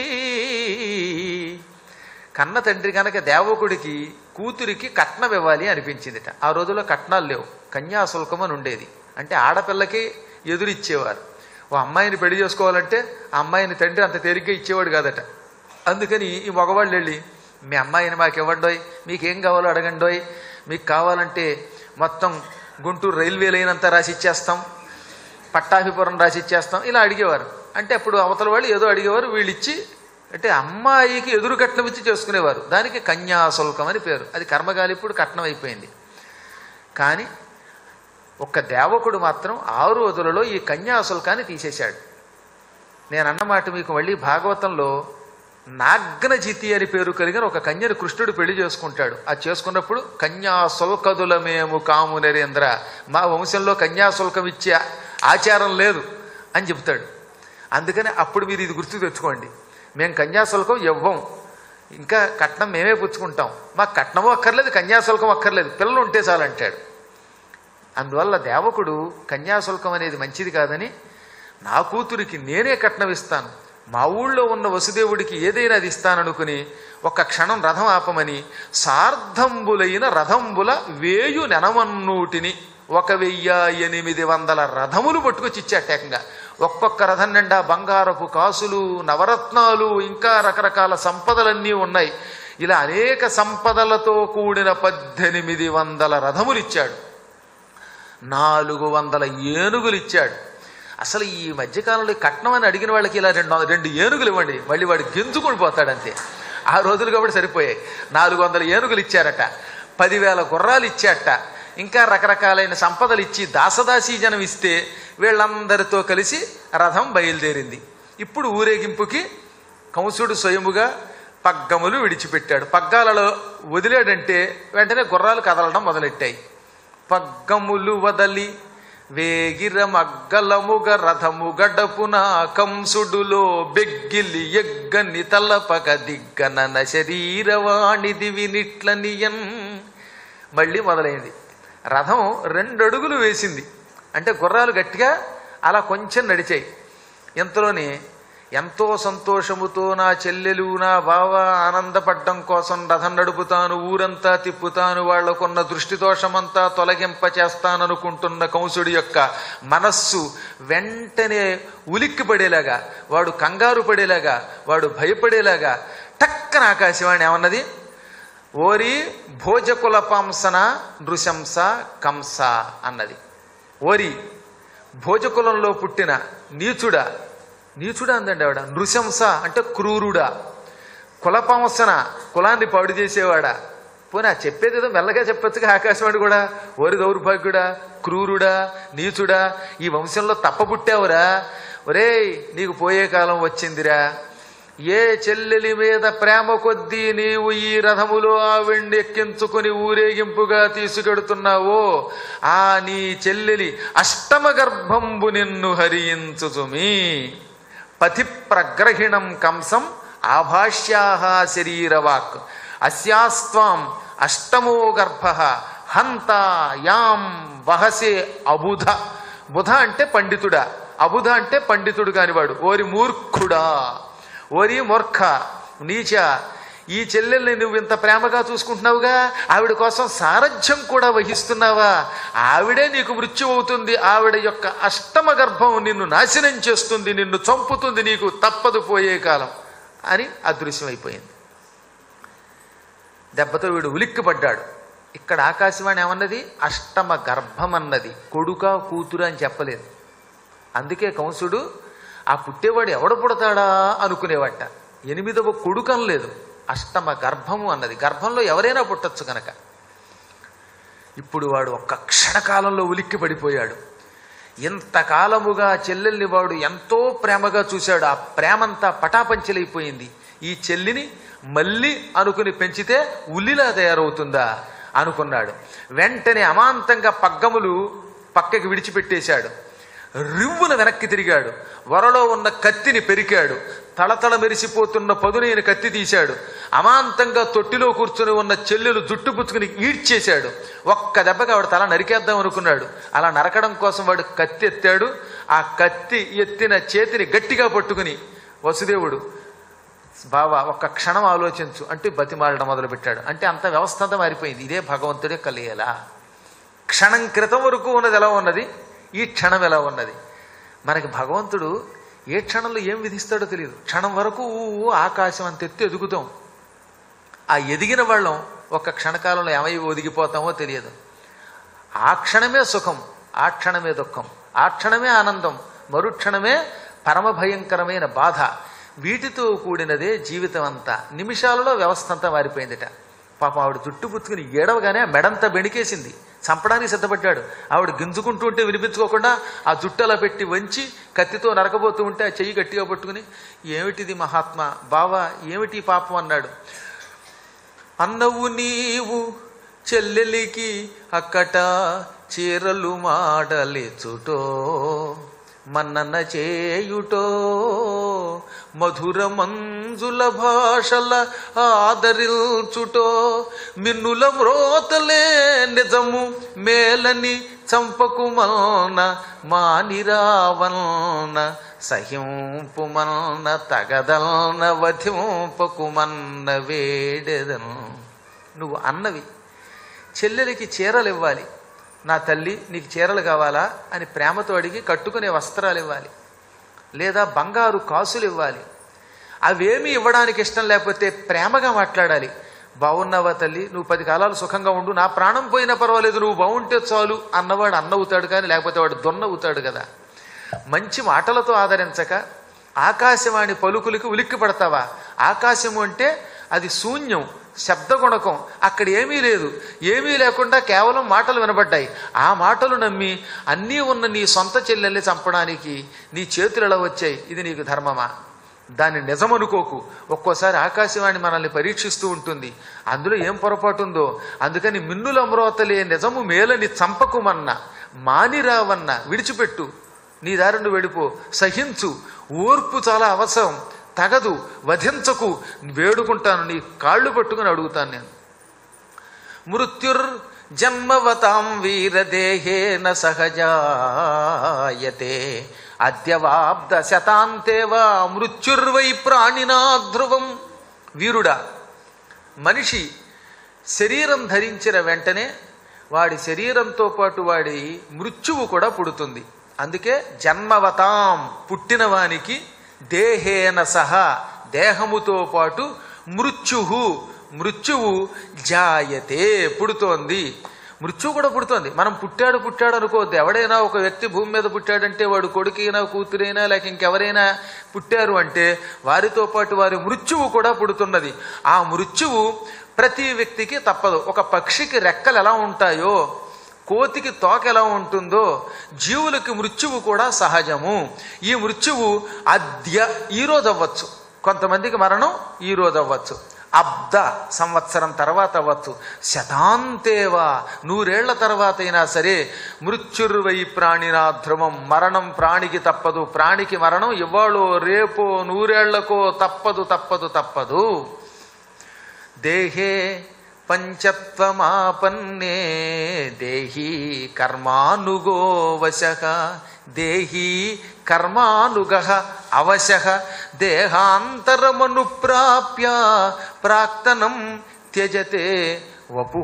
కన్న తండ్రి కనుక దేవకుడికి కూతురికి కట్నం ఇవ్వాలి అనిపించిందిట ఆ రోజుల్లో కట్నాలు లేవు కన్యాశుల్కం అని ఉండేది అంటే ఆడపిల్లకి ఎదురిచ్చేవారు ఓ అమ్మాయిని పెళ్లి చేసుకోవాలంటే ఆ అమ్మాయిని తండ్రి అంత తేలిగ్గా ఇచ్చేవాడు కాదట అందుకని ఈ మగవాళ్ళు వెళ్ళి మీ అమ్మాయిని మాకు ఇవ్వండోయ్ మీకేం కావాలో అడగండోయ్ మీకు కావాలంటే మొత్తం గుంటూరు రైల్వే లైన్ అంతా రాసి ఇచ్చేస్తాం పట్టాభిపురం రాసి ఇచ్చేస్తాం ఇలా అడిగేవారు అంటే అప్పుడు అవతల వాళ్ళు ఏదో అడిగేవారు వీళ్ళు ఇచ్చి అంటే అమ్మాయికి ఎదురు కట్నం ఇచ్చి చేసుకునేవారు దానికి కన్యాశుల్కం అని పేరు అది కర్మగాలి ఇప్పుడు కట్నం అయిపోయింది కానీ ఒక్క దేవకుడు మాత్రం ఆరు రోజులలో ఈ కన్యాశుల్కాన్ని తీసేశాడు నేను అన్నమాట మీకు మళ్ళీ భాగవతంలో నాగ్నజితి అని పేరు కలిగిన ఒక కన్యను కృష్ణుడు పెళ్లి చేసుకుంటాడు అది చేసుకున్నప్పుడు కన్యాశుల్కదుల మేము కాము నరేంద్ర మా వంశంలో కన్యాశుల్కం ఇచ్చే ఆచారం లేదు అని చెప్తాడు అందుకని అప్పుడు మీరు ఇది గుర్తు తెచ్చుకోండి మేము కన్యాశుల్కం ఇవ్వం ఇంకా కట్నం మేమే పుచ్చుకుంటాం మాకు కట్నము అక్కర్లేదు కన్యాశుల్కం అక్కర్లేదు పిల్లలు ఉంటే చాలంటాడు అందువల్ల దేవకుడు కన్యాశుల్కం అనేది మంచిది కాదని నా కూతురికి నేనే కట్నం ఇస్తాను మా ఊళ్ళో ఉన్న వసుదేవుడికి ఏదైనా అది ఇస్తాననుకుని ఒక్క క్షణం రథం ఆపమని సార్ధంబులైన రథంబుల వేయు నెనమన్నూటిని ఒక వెయ్యి ఎనిమిది వందల రథములు పట్టుకొచ్చి ఇచ్చాటేకంగా ఒక్కొక్క రథం నిండా బంగారపు కాసులు నవరత్నాలు ఇంకా రకరకాల సంపదలన్నీ ఉన్నాయి ఇలా అనేక సంపదలతో కూడిన పద్దెనిమిది వందల రథములు ఇచ్చాడు నాలుగు వందల ఏనుగులు ఇచ్చాడు అసలు ఈ మధ్యకాలంలో కట్నం అని అడిగిన వాళ్ళకి ఇలా రెండు రెండు ఏనుగులు ఇవ్వండి మళ్ళీ వాడు గెంతుకొని పోతాడంతే ఆ రోజులు కాబట్టి సరిపోయాయి నాలుగు వందల ఏనుగులు ఇచ్చారట పదివేల గుర్రాలు ఇచ్చారట ఇంకా రకరకాలైన సంపదలు ఇచ్చి దాసదాసీ జనం ఇస్తే వీళ్ళందరితో కలిసి రథం బయలుదేరింది ఇప్పుడు ఊరేగింపుకి కంసుడు స్వయముగా పగ్గములు విడిచిపెట్టాడు పగ్గాలలో వదిలాడంటే వెంటనే గుర్రాలు కదలడం మొదలెట్టాయి పగ్గములు వదలి వేగిర మగ్గలముగ రథము గడపున కంసుడులో బెగ్గిలి ఎగ్గని తలపక దిగ్గనన శరీరవాణి దివినిట్లనియన్ మళ్ళీ మొదలైంది రథం రెండు అడుగులు వేసింది అంటే గుర్రాలు గట్టిగా అలా కొంచెం నడిచాయి ఇంతలోనే ఎంతో సంతోషముతో నా చెల్లెలు నా బావ ఆనందపడ్డం కోసం రథం నడుపుతాను ఊరంతా తిప్పుతాను వాళ్లకున్న దృష్టి దోషమంతా తొలగింప చేస్తాననుకుంటున్న కంసుడి యొక్క మనస్సు వెంటనే ఉలిక్కి పడేలాగా వాడు కంగారు పడేలాగా వాడు భయపడేలాగా టక్కన ఆకాశవాణి ఏమన్నది ఓరి భోజకుల పాంసన నృశంస కంస అన్నది ఓరి భోజకులంలో పుట్టిన నీచుడా నీచుడా అందండి ఆవిడ నృశంస అంటే క్రూరుడా కులపాంసన కులాన్ని పాడు చేసేవాడా పోనీ ఆ చెప్పేది ఏదో మెల్లగా చెప్పొచ్చుగా ఆకాశవాణి కూడా ఓరి దౌర్భాగ్యుడా క్రూరుడా నీచుడా ఈ వంశంలో తప్పబుట్టావురా ఒరేయ్ నీకు పోయే కాలం వచ్చిందిరా ఏ చెల్లెలి మీద ప్రేమ కొద్దీ నీవు ఈ రథములో ఆవిడ్ని ఎక్కించుకుని ఊరేగింపుగా తీసుకెడుతున్నావో ఆ నీ చెల్లెలి అష్టమ గర్భంబు నిన్ను హరించుచుమి పతి ప్రగ్రహిణం కంసం ఆభాష్యాహ శరీరవాక్ అస్యాస్త్వం అష్టమో గర్భ హంత యాం వహసే అబుధ బుధ అంటే పండితుడా అబుధ అంటే పండితుడు కానివాడు ఓరి మూర్ఖుడా ఓరి మూర్ఖ నీచ ఈ చెల్లెల్ని నువ్వు ఇంత ప్రేమగా చూసుకుంటున్నావుగా ఆవిడ కోసం సారథ్యం కూడా వహిస్తున్నావా ఆవిడే నీకు మృత్యు అవుతుంది ఆవిడ యొక్క అష్టమ గర్భం నిన్ను నాశనం చేస్తుంది నిన్ను చంపుతుంది నీకు తప్పదు పోయే కాలం అని అదృశ్యమైపోయింది దెబ్బతో వీడు ఉలిక్కిపడ్డాడు ఇక్కడ ఆకాశవాణి ఏమన్నది అష్టమ గర్భం అన్నది కొడుక కూతురు అని చెప్పలేదు అందుకే కంసుడు ఆ పుట్టేవాడు ఎవడు పుడతాడా అనుకునేవాట ఎనిమిదవ కొడుకం లేదు అష్టమ గర్భము అన్నది గర్భంలో ఎవరైనా పుట్టొచ్చు కనుక ఇప్పుడు వాడు ఒక్క క్షణకాలంలో ఉలిక్కి పడిపోయాడు ఇంతకాలముగా చెల్లెల్ని వాడు ఎంతో ప్రేమగా చూశాడు ఆ ప్రేమంతా పటాపంచలైపోయింది ఈ చెల్లిని మళ్ళీ అనుకుని పెంచితే ఉల్లిలా తయారవుతుందా అనుకున్నాడు వెంటనే అమాంతంగా పగ్గములు పక్కకి విడిచిపెట్టేశాడు రివ్వున వెనక్కి తిరిగాడు వరలో ఉన్న కత్తిని పెరికాడు తళతళ మెరిసిపోతున్న పదునైన కత్తి తీశాడు అమాంతంగా తొట్టిలో కూర్చుని ఉన్న చెల్లెలు జుట్టు పుచ్చుకుని ఈడ్చేశాడు ఒక్క దెబ్బకి ఆవిడ తల నరికేద్దాం అనుకున్నాడు అలా నరకడం కోసం వాడు కత్తి ఎత్తాడు ఆ కత్తి ఎత్తిన చేతిని గట్టిగా పట్టుకుని వసుదేవుడు బావా ఒక్క క్షణం ఆలోచించు అంటే బతిమాలడం మొదలుపెట్టాడు అంటే అంత వ్యవస్థ అంతా మారిపోయింది ఇదే భగవంతుడే కలిగేలా క్షణం క్రితం వరకు ఉన్నది ఎలా ఉన్నది ఈ క్షణం ఎలా ఉన్నది మనకి భగవంతుడు ఏ క్షణంలో ఏం విధిస్తాడో తెలియదు క్షణం వరకు ఊ ఆకాశం అంత ఎత్తు ఎదుగుతాం ఆ ఎదిగిన వాళ్ళం ఒక క్షణకాలంలో ఏమై ఒదిగిపోతామో తెలియదు ఆ క్షణమే సుఖం ఆ క్షణమే దుఃఖం ఆ క్షణమే ఆనందం మరుక్షణమే పరమ భయంకరమైన బాధ వీటితో కూడినదే జీవితం అంతా నిమిషాలలో వ్యవస్థ అంతా మారిపోయిందిట పాపం ఆవిడ జుట్టు పుచ్చుకుని ఏడవగానే ఆ మెడంతా బెణికేసింది చంపడానికి సిద్ధపడ్డాడు ఆవిడ గింజుకుంటూ ఉంటే వినిపించుకోకుండా ఆ జుట్టు అలా పెట్టి వంచి కత్తితో నరకబోతూ ఉంటే ఆ చెయ్యి గట్టిగా పట్టుకుని ఏమిటిది మహాత్మా బావా ఏమిటి ఈ పాపం అన్నాడు అన్నవు నీవు చెల్లెలికి అక్కట చీరలు మాడలేచుటో మన్నన చేయుటో మధుర మంజుల భాషల ఆదరిల్చుటో మిన్నుల మ్రోతలే నిజము మేలని చంపకుమల్న మానిరావల్న సహింపుమల్న తగదల్న వధింపకుమన్న వేడెదను నువ్వు అన్నవి చెల్లెలికి చీరలు ఇవ్వాలి నా తల్లి నీకు చీరలు కావాలా అని ప్రేమతో అడిగి కట్టుకునే వస్త్రాలు ఇవ్వాలి లేదా బంగారు కాసులు ఇవ్వాలి అవేమీ ఇవ్వడానికి ఇష్టం లేకపోతే ప్రేమగా మాట్లాడాలి బాగున్నావా తల్లి నువ్వు పది కాలాలు సుఖంగా ఉండు నా ప్రాణం పోయినా పర్వాలేదు నువ్వు బాగుంటే చాలు అన్నవాడు అన్నవుతాడు కానీ లేకపోతే వాడు దొన్నవుతాడు కదా మంచి మాటలతో ఆదరించక ఆకాశవాణి పలుకులకి ఉలిక్కి పడతావా ఆకాశము అంటే అది శూన్యం శబ్దగుణకం అక్కడ ఏమీ లేదు ఏమీ లేకుండా కేవలం మాటలు వినబడ్డాయి ఆ మాటలు నమ్మి అన్నీ ఉన్న నీ సొంత చెల్లెల్ని చంపడానికి నీ చేతులు ఎలా వచ్చాయి ఇది నీకు ధర్మమా దాన్ని నిజమనుకోకు ఒక్కోసారి ఆకాశవాణి మనల్ని పరీక్షిస్తూ ఉంటుంది అందులో ఏం పొరపాటు ఉందో అందుకని మిన్నుల అమరోతలే నిజము మేలని చంపకుమన్న మానిరావన్న విడిచిపెట్టు నీ దారిని వెళ్ళిపో సహించు ఓర్పు చాలా అవసరం తగదు వధించకు వేడుకుంటాను నీ కాళ్ళు పట్టుకుని అడుగుతాను నేను మృత్యుర్ జన్మవతాం వీరదేహేన సహజాయతే అద్యవాబ్ద శతాంతేవా మృత్యుర్వై ప్రాణినా ధ్రువం వీరుడా మనిషి శరీరం ధరించిన వెంటనే వాడి శరీరంతో పాటు వాడి మృత్యువు కూడా పుడుతుంది అందుకే జన్మవతాం పుట్టినవానికి దేహేన సహా దేహముతో పాటు మృత్యుహు మృత్యువు జాయతే పుడుతోంది మృత్యువు కూడా పుడుతోంది మనం పుట్టాడు పుట్టాడు అనుకోవద్దు ఎవడైనా ఒక వ్యక్తి భూమి మీద పుట్టాడంటే వాడు కొడుకైనా కూతురైనా లేక ఇంకెవరైనా పుట్టారు అంటే వారితో పాటు వారి మృత్యువు కూడా పుడుతున్నది ఆ మృత్యువు ప్రతి వ్యక్తికి తప్పదు ఒక పక్షికి రెక్కలు ఎలా ఉంటాయో కోతికి తోక ఎలా ఉంటుందో జీవులకి మృత్యువు కూడా సహజము ఈ మృత్యువు అద్య ఈ రోజు అవ్వచ్చు కొంతమందికి మరణం ఈ రోజు అవ్వచ్చు అబ్ద సంవత్సరం తర్వాత అవ్వచ్చు శతాంతేవా నూరేళ్ల తర్వాత అయినా సరే మృత్యుర్వై ప్రాణినా ధ్రువం మరణం ప్రాణికి తప్పదు ప్రాణికి మరణం ఇవాళో రేపో నూరేళ్లకో తప్పదు తప్పదు తప్పదు దేహే పంచత్వమాపన్నే దేహి కర్మానుగో వశ దేహి కర్మానుగ అవశ దేహాంతరమను ప్రాప్య ప్రాక్తనం త్యజతే వపు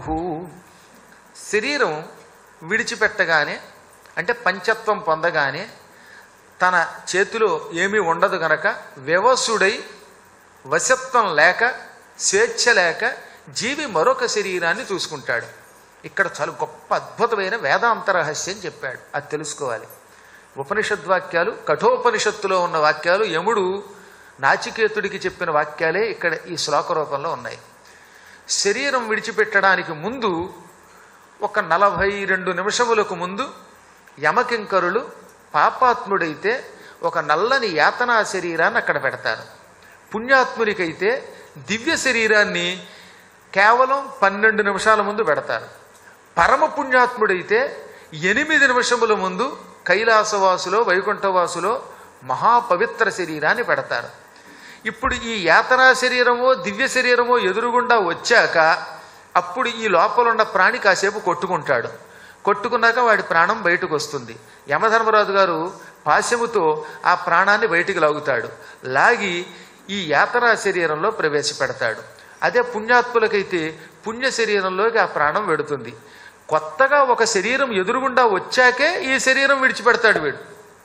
శరీరం విడిచిపెట్టగానే అంటే పంచత్వం పొందగానే తన చేతిలో ఏమీ ఉండదు గనక వ్యవసుడై వశత్వం లేక స్వేచ్ఛ లేక జీవి మరొక శరీరాన్ని చూసుకుంటాడు ఇక్కడ చాలా గొప్ప అద్భుతమైన వేదాంత రహస్యం చెప్పాడు అది తెలుసుకోవాలి ఉపనిషద్ వాక్యాలు కఠోపనిషత్తులో ఉన్న వాక్యాలు యముడు నాచికేతుడికి చెప్పిన వాక్యాలే ఇక్కడ ఈ శ్లోక రూపంలో ఉన్నాయి శరీరం విడిచిపెట్టడానికి ముందు ఒక నలభై రెండు నిమిషములకు ముందు యమకింకరులు పాపాత్ముడైతే ఒక నల్లని యాతనా శరీరాన్ని అక్కడ పెడతారు పుణ్యాత్మునికైతే దివ్య శరీరాన్ని కేవలం పన్నెండు నిమిషాల ముందు పెడతారు పరమ పుణ్యాత్ముడైతే ఎనిమిది నిమిషముల ముందు కైలాసవాసులో వైకుంఠవాసులో మహాపవిత్ర శరీరాన్ని పెడతారు ఇప్పుడు ఈ యాతనా శరీరమో దివ్య శరీరమో ఎదురుగుండా వచ్చాక అప్పుడు ఈ లోపల ఉన్న ప్రాణి కాసేపు కొట్టుకుంటాడు కొట్టుకున్నాక వాడి ప్రాణం బయటకు వస్తుంది యమధర్మరాజు గారు పాశముతో ఆ ప్రాణాన్ని బయటికి లాగుతాడు లాగి ఈ యాతనా శరీరంలో ప్రవేశపెడతాడు అదే పుణ్యాత్ములకైతే పుణ్య శరీరంలోకి ఆ ప్రాణం వెడుతుంది కొత్తగా ఒక శరీరం ఎదురుగుండా వచ్చాకే ఈ శరీరం విడిచిపెడతాడు వీడు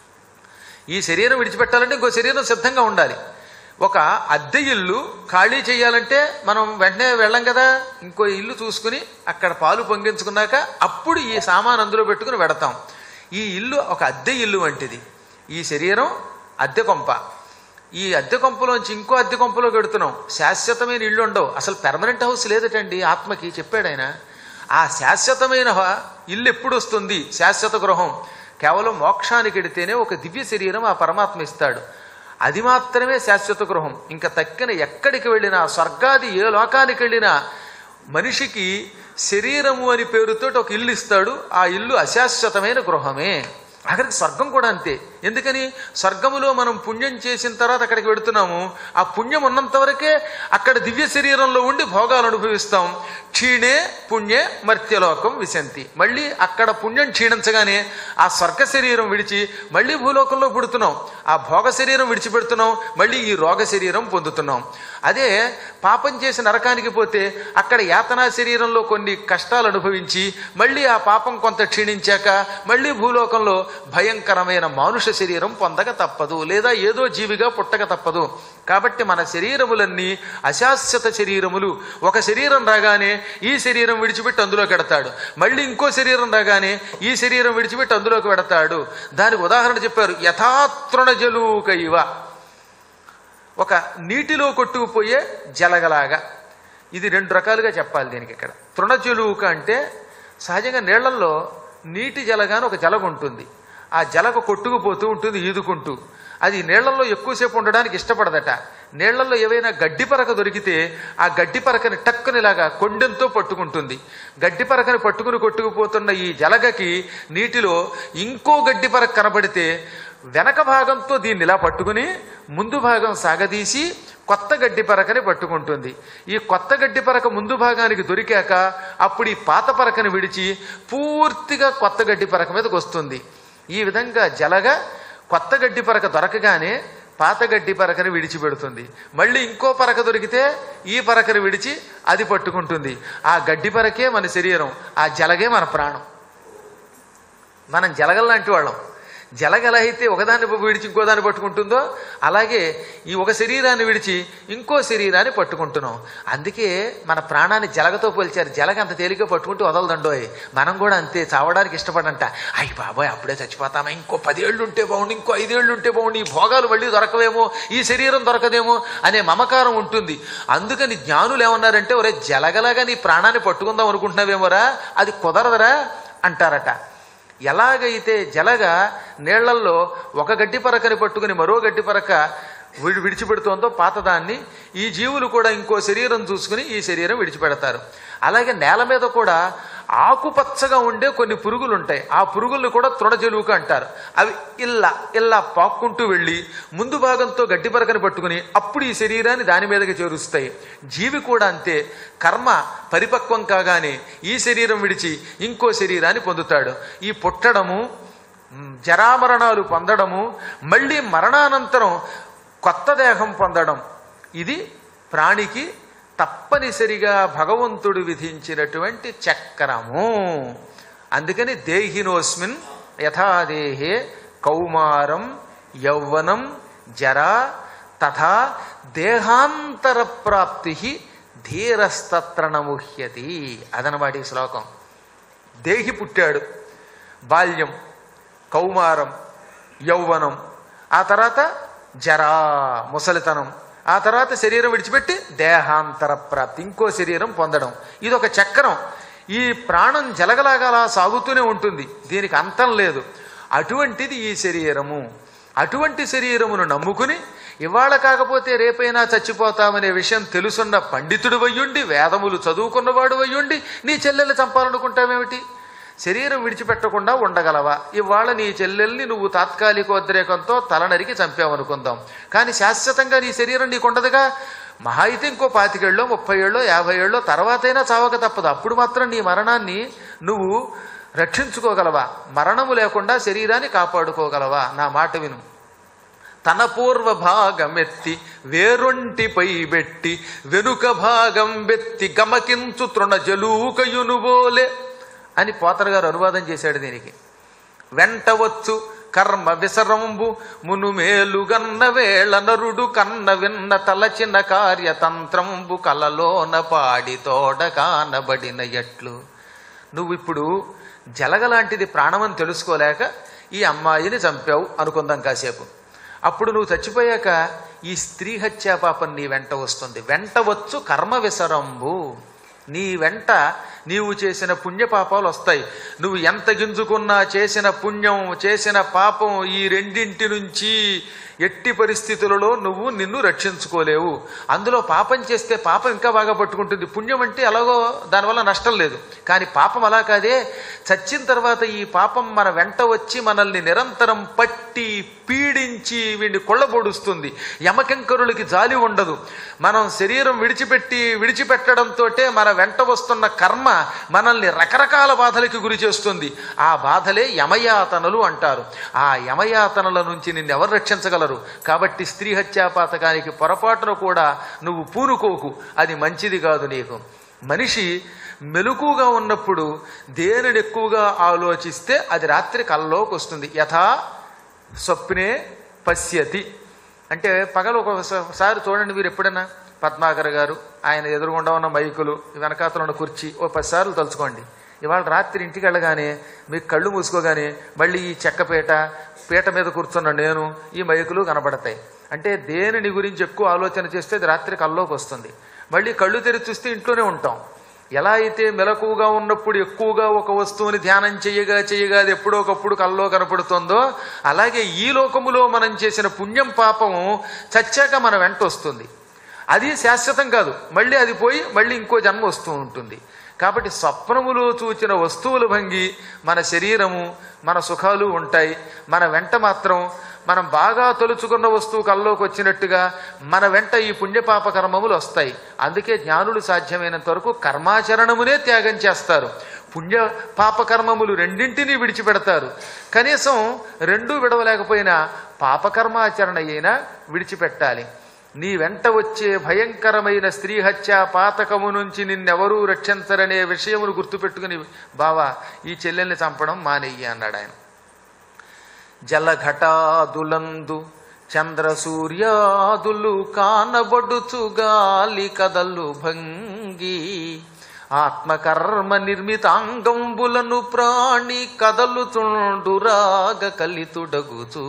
ఈ శరీరం విడిచిపెట్టాలంటే ఇంకో శరీరం సిద్ధంగా ఉండాలి ఒక అద్దె ఇల్లు ఖాళీ చేయాలంటే మనం వెంటనే వెళ్ళం కదా ఇంకో ఇల్లు చూసుకుని అక్కడ పాలు పొంగించుకున్నాక అప్పుడు ఈ సామాన్ అందులో పెట్టుకుని వెడతాం ఈ ఇల్లు ఒక అద్దె ఇల్లు వంటిది ఈ శరీరం అద్దె కొంప ఈ అద్దె కొంపలోంచి ఇంకో అద్దె కొంపలో పెడుతున్నాం శాశ్వతమైన ఇల్లు ఉండవు అసలు పెర్మనెంట్ హౌస్ లేదటండి ఆత్మకి చెప్పాడు ఆయన ఆ శాశ్వతమైన హ- ఇల్లు ఎప్పుడు వస్తుంది శాశ్వత గృహం కేవలం మోక్షానికి ఎడితేనే ఒక దివ్య శరీరం ఆ పరమాత్మ ఇస్తాడు అది మాత్రమే శాశ్వత గృహం ఇంకా తక్కిన ఎక్కడికి వెళ్ళినా స్వర్గాది ఏ లోకానికి వెళ్ళినా మనిషికి శరీరము అని పేరుతోటి ఒక ఇల్లు ఇస్తాడు ఆ ఇల్లు అశాశ్వతమైన గృహమే అక్కడికి స్వర్గం కూడా అంతే ఎందుకని స్వర్గములో మనం పుణ్యం చేసిన తర్వాత అక్కడికి వెడుతున్నాము ఆ పుణ్యం ఉన్నంత వరకే అక్కడ దివ్య శరీరంలో ఉండి భోగాలు అనుభవిస్తాం క్షీణే పుణ్యే మర్త్యలోకం విశంతి మళ్ళీ అక్కడ పుణ్యం క్షీణించగానే ఆ స్వర్గ శరీరం విడిచి మళ్ళీ భూలోకంలో పుడుతున్నాం ఆ భోగ శరీరం విడిచిపెడుతున్నాం మళ్ళీ ఈ రోగ శరీరం పొందుతున్నాం అదే పాపం చేసి నరకానికి పోతే అక్కడ యాతనా శరీరంలో కొన్ని కష్టాలు అనుభవించి మళ్ళీ ఆ పాపం కొంత క్షీణించాక మళ్ళీ భూలోకంలో భయంకరమైన మానుష శరీరం పొందక తప్పదు లేదా ఏదో జీవిగా పుట్టక తప్పదు కాబట్టి మన శరీరములన్నీ అశాశ్వత శరీరములు ఒక శరీరం రాగానే ఈ శరీరం విడిచిపెట్టి అందులోకి పెడతాడు మళ్ళీ ఇంకో శరీరం రాగానే ఈ శరీరం విడిచిపెట్టి అందులోకి పెడతాడు దానికి ఉదాహరణ చెప్పారు యథాతృణ జలూకైవ ఒక నీటిలో కొట్టుకుపోయే జలగలాగా ఇది రెండు రకాలుగా చెప్పాలి దీనికి ఇక్కడ తృణజలుక అంటే సహజంగా నీళ్లలో నీటి జలగాని ఒక జలగ ఉంటుంది ఆ జలగ కొట్టుకుపోతూ ఉంటుంది ఈదుకుంటూ అది నీళ్లలో ఎక్కువసేపు ఉండడానికి ఇష్టపడదట నీళ్లలో ఏవైనా గడ్డి పరక దొరికితే ఆ గడ్డి పరకని టక్కునిలాగా కొండెంతో పట్టుకుంటుంది గడ్డి పరకని పట్టుకుని కొట్టుకుపోతున్న ఈ జలగకి నీటిలో ఇంకో గడ్డి పరక కనబడితే వెనక భాగంతో దీన్ని ఇలా పట్టుకుని ముందు భాగం సాగదీసి కొత్త గడ్డి పరకని పట్టుకుంటుంది ఈ కొత్త గడ్డి పరక ముందు భాగానికి దొరికాక అప్పుడు ఈ పాత పరకని విడిచి పూర్తిగా కొత్త గడ్డి పరక మీదకి వస్తుంది ఈ విధంగా జలగా కొత్త గడ్డి పరక దొరకగానే పాత గడ్డి పరకని విడిచిపెడుతుంది మళ్ళీ ఇంకో పరక దొరికితే ఈ పరకని విడిచి అది పట్టుకుంటుంది ఆ గడ్డి పరకే మన శరీరం ఆ జలగే మన ప్రాణం మనం జలగల్లాంటి వాళ్ళం జలగ ఎలా అయితే ఒకదాన్ని విడిచి ఇంకో దాన్ని పట్టుకుంటుందో అలాగే ఈ ఒక శరీరాన్ని విడిచి ఇంకో శరీరాన్ని పట్టుకుంటున్నాం అందుకే మన ప్రాణాన్ని జలగతో పోల్చారు జలగ అంత తేలిక పట్టుకుంటూ వదలదండోయ్ మనం కూడా అంతే చావడానికి ఇష్టపడంట అయ్యి బాబాయ్ అప్పుడే చచ్చిపోతామా ఇంకో పదేళ్ళు ఉంటే బాగుండు ఇంకో ఐదేళ్ళు ఉంటే బాగుండు ఈ భోగాలు మళ్ళీ దొరకవేమో ఈ శరీరం దొరకదేమో అనే మమకారం ఉంటుంది అందుకని జ్ఞానులు ఏమన్నారంటే ఒరే జలగలాగా నీ ప్రాణాన్ని పట్టుకుందాం అనుకుంటున్నావేమోరా అది కుదరదరా అంటారట ఎలాగైతే జలగ నీళ్లల్లో ఒక గడ్డి పరకని పట్టుకుని మరో గడ్డి పరక విడి విడిచిపెడుతోందో పాతదాన్ని ఈ జీవులు కూడా ఇంకో శరీరం చూసుకుని ఈ శరీరం విడిచిపెడతారు అలాగే నేల మీద కూడా ఆకుపచ్చగా ఉండే కొన్ని పురుగులు ఉంటాయి ఆ పురుగుల్ని కూడా తృణజలువుక అంటారు అవి ఇల్లా ఇల్లా పాక్కుంటూ వెళ్ళి ముందు భాగంతో గడ్డి పరకని పట్టుకుని అప్పుడు ఈ శరీరాన్ని దాని మీదకి చేరుస్తాయి జీవి కూడా అంతే కర్మ పరిపక్వం కాగానే ఈ శరీరం విడిచి ఇంకో శరీరాన్ని పొందుతాడు ఈ పుట్టడము మ్, జరామరణాలు పొందడము మళ్ళీ మరణానంతరం కొత్త దేహం పొందడం ఇది ప్రాణికి తప్పనిసరిగా భగవంతుడు విధించినటువంటి చక్రము అందుకని దేహినోస్మిన్ యథాదేహే కౌమారం యౌవనం జరా తథా దేహాంతర ప్రాప్తి ధీరస్తత్ర నముహ్యతి అదనమాట ఈ శ్లోకం దేహి పుట్టాడు బాల్యం కౌమారం యౌవనం ఆ తర్వాత జరా ముసలితనం ఆ తర్వాత శరీరం విడిచిపెట్టి దేహాంతర ప్రాప్తి ఇంకో శరీరం పొందడం ఇది ఒక చక్రం ఈ ప్రాణం జలగలాగా అలా సాగుతూనే ఉంటుంది దీనికి అంతం లేదు అటువంటిది ఈ శరీరము అటువంటి శరీరమును నమ్ముకుని ఇవాళ కాకపోతే రేపైనా చచ్చిపోతామనే విషయం తెలుసున్న పండితుడు వయ్యుండి వేదములు చదువుకున్నవాడు వయ్యుండి నీ చెల్లెలు చంపాలనుకుంటావేమిటి శరీరం విడిచిపెట్టకుండా ఉండగలవా ఇవాళ నీ చెల్లెల్ని నువ్వు తాత్కాలికోద్రేకంతో తల నరికి చంపావనుకుందాం కానీ శాశ్వతంగా నీ శరీరం నీకు ఉండదుగా మహా అయితే ఇంకో పాతికేళ్ళలో ముప్పై ఏళ్ళో యాభై ఏళ్ళో తర్వాతైనా చావక తప్పదు అప్పుడు మాత్రం నీ మరణాన్ని నువ్వు రక్షించుకోగలవా మరణము లేకుండా శరీరాన్ని కాపాడుకోగలవా నా మాట విను తన పూర్వ భాగమెత్తి వేరొంటిపై బెట్టి వెనుక భాగం బెత్తి గమకించు తృణ జలూకయునుబోలే అని పోతర్ గారు అనువాదం చేశాడు దీనికి వెంటవచ్చు కర్మ విసరంబు మును మేలుగన్న వేళ నరుడు కన్న విన్న తలచిన కార్యతంత్రంబు కలలోన పాడి తోడ కానబడిన ఎట్లు నువ్వు ఇప్పుడు జలగలాంటిది ప్రాణమని తెలుసుకోలేక ఈ అమ్మాయిని చంపావు అనుకుందాం కాసేపు అప్పుడు నువ్వు చచ్చిపోయాక ఈ స్త్రీ హత్యా పాపం నీ వెంట వస్తుంది వెంట వచ్చు కర్మ విసరంబు నీ వెంట నీవు చేసిన పుణ్యపాపాలు వస్తాయి నువ్వు ఎంత గింజుకున్నా చేసిన పుణ్యం చేసిన పాపం ఈ రెండింటి నుంచి ఎట్టి పరిస్థితులలో నువ్వు నిన్ను రక్షించుకోలేవు అందులో పాపం చేస్తే పాపం ఇంకా బాగా పట్టుకుంటుంది పుణ్యం అంటే ఎలాగో దానివల్ల నష్టం లేదు కానీ పాపం అలా కాదే చచ్చిన తర్వాత ఈ పాపం మన వెంట వచ్చి మనల్ని నిరంతరం పట్టి పీడించి వీడిని కొళ్ళబొడుస్తుంది యమకింకరులకి జాలి ఉండదు మనం శరీరం విడిచిపెట్టి విడిచిపెట్టడంతో మన వెంట వస్తున్న కర్మ మనల్ని రకరకాల బాధలకి గురి చేస్తుంది ఆ బాధలే యమయాతనలు అంటారు ఆ యమయాతనల నుంచి నిన్ను ఎవరు రక్షించగలరు కాబట్టి స్త్రీ హత్యా పాతకానికి పొరపాటున కూడా నువ్వు పూనుకోకు అది మంచిది కాదు నీకు మనిషి మెలకుగా ఉన్నప్పుడు దేనిని ఎక్కువగా ఆలోచిస్తే అది రాత్రి కల్లోకి వస్తుంది యథా స్వప్నే పశ్యతి అంటే పగలు ఒకసారి చూడండి మీరు ఎప్పుడైనా పద్మాకర్ గారు ఆయన ఎదురుగుండా ఉన్న మైకులు వెనకాతలు ఉన్న కుర్చీ ఓ పదిసార్లు తలుచుకోండి ఇవాళ రాత్రి ఇంటికి వెళ్ళగానే మీకు కళ్ళు మూసుకోగానే మళ్ళీ ఈ చెక్కపేట పీట మీద కూర్చున్న నేను ఈ మైకులు కనబడతాయి అంటే దేనిని గురించి ఎక్కువ ఆలోచన చేస్తే అది రాత్రి కల్లోకి వస్తుంది మళ్ళీ కళ్ళు తెరిచి చూస్తే ఇంట్లోనే ఉంటాం ఎలా అయితే మెలకుగా ఉన్నప్పుడు ఎక్కువగా ఒక వస్తువుని ధ్యానం చేయగా చేయగా అది ఎప్పుడో ఒకప్పుడు కల్లో కనపడుతుందో అలాగే ఈ లోకములో మనం చేసిన పుణ్యం పాపము చచ్చాక మన వెంట వస్తుంది అది శాశ్వతం కాదు మళ్ళీ అది పోయి మళ్ళీ ఇంకో జన్మ వస్తూ ఉంటుంది కాబట్టి స్వప్నములో చూచిన వస్తువుల భంగి మన శరీరము మన సుఖాలు ఉంటాయి మన వెంట మాత్రం మనం బాగా తొలుచుకున్న వస్తువు కల్లోకి వచ్చినట్టుగా మన వెంట ఈ పుణ్యపాప కర్మములు వస్తాయి అందుకే జ్ఞానులు సాధ్యమైనంత వరకు కర్మాచరణమునే త్యాగం చేస్తారు పుణ్య పాప కర్మములు రెండింటినీ విడిచిపెడతారు కనీసం రెండూ విడవలేకపోయినా పాపకర్మాచరణ అయినా విడిచిపెట్టాలి నీ వెంట వచ్చే భయంకరమైన స్త్రీ హత్య పాతకము నుంచి నిన్నెవరూ రక్షించరనే విషయమును గుర్తుపెట్టుకుని బావా ఈ చెల్లెల్ని చంపడం మానేయ్యి అన్నాడు ఆయన జలఘటాదులందు చంద్ర సూర్యాదులు కానబడుచు గాలి కదలు భంగి ఆత్మకర్మ నిర్మితాంగంబులను ప్రాణి కదలుచుండురాగ కలితుడగుచూ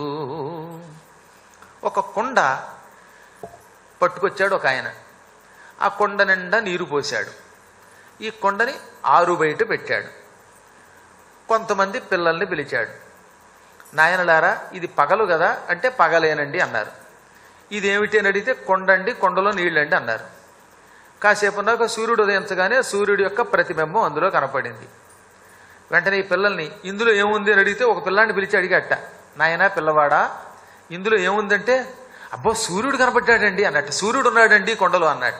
ఒక కొండ పట్టుకొచ్చాడు ఒక ఆయన ఆ కొండ నిండా నీరు పోశాడు ఈ కొండని ఆరు బయట పెట్టాడు కొంతమంది పిల్లల్ని పిలిచాడు నాయనలారా ఇది పగలు కదా అంటే పగలేనండి అన్నారు ఇదేమిటి అని అడిగితే కొండండి కొండలో నీళ్ళండి అన్నారు కాసేపు ఉన్నాక సూర్యుడు ఉదయించగానే సూర్యుడి యొక్క ప్రతిబింబం అందులో కనపడింది వెంటనే ఈ పిల్లల్ని ఇందులో ఏముంది అని అడిగితే ఒక పిల్లాన్ని పిలిచి అడిగట్ట నాయనా పిల్లవాడా ఇందులో ఏముందంటే అబ్బో సూర్యుడు కనపడ్డాడండి అన్నట్ట సూర్యుడు ఉన్నాడండి కొండలో అన్నట్ట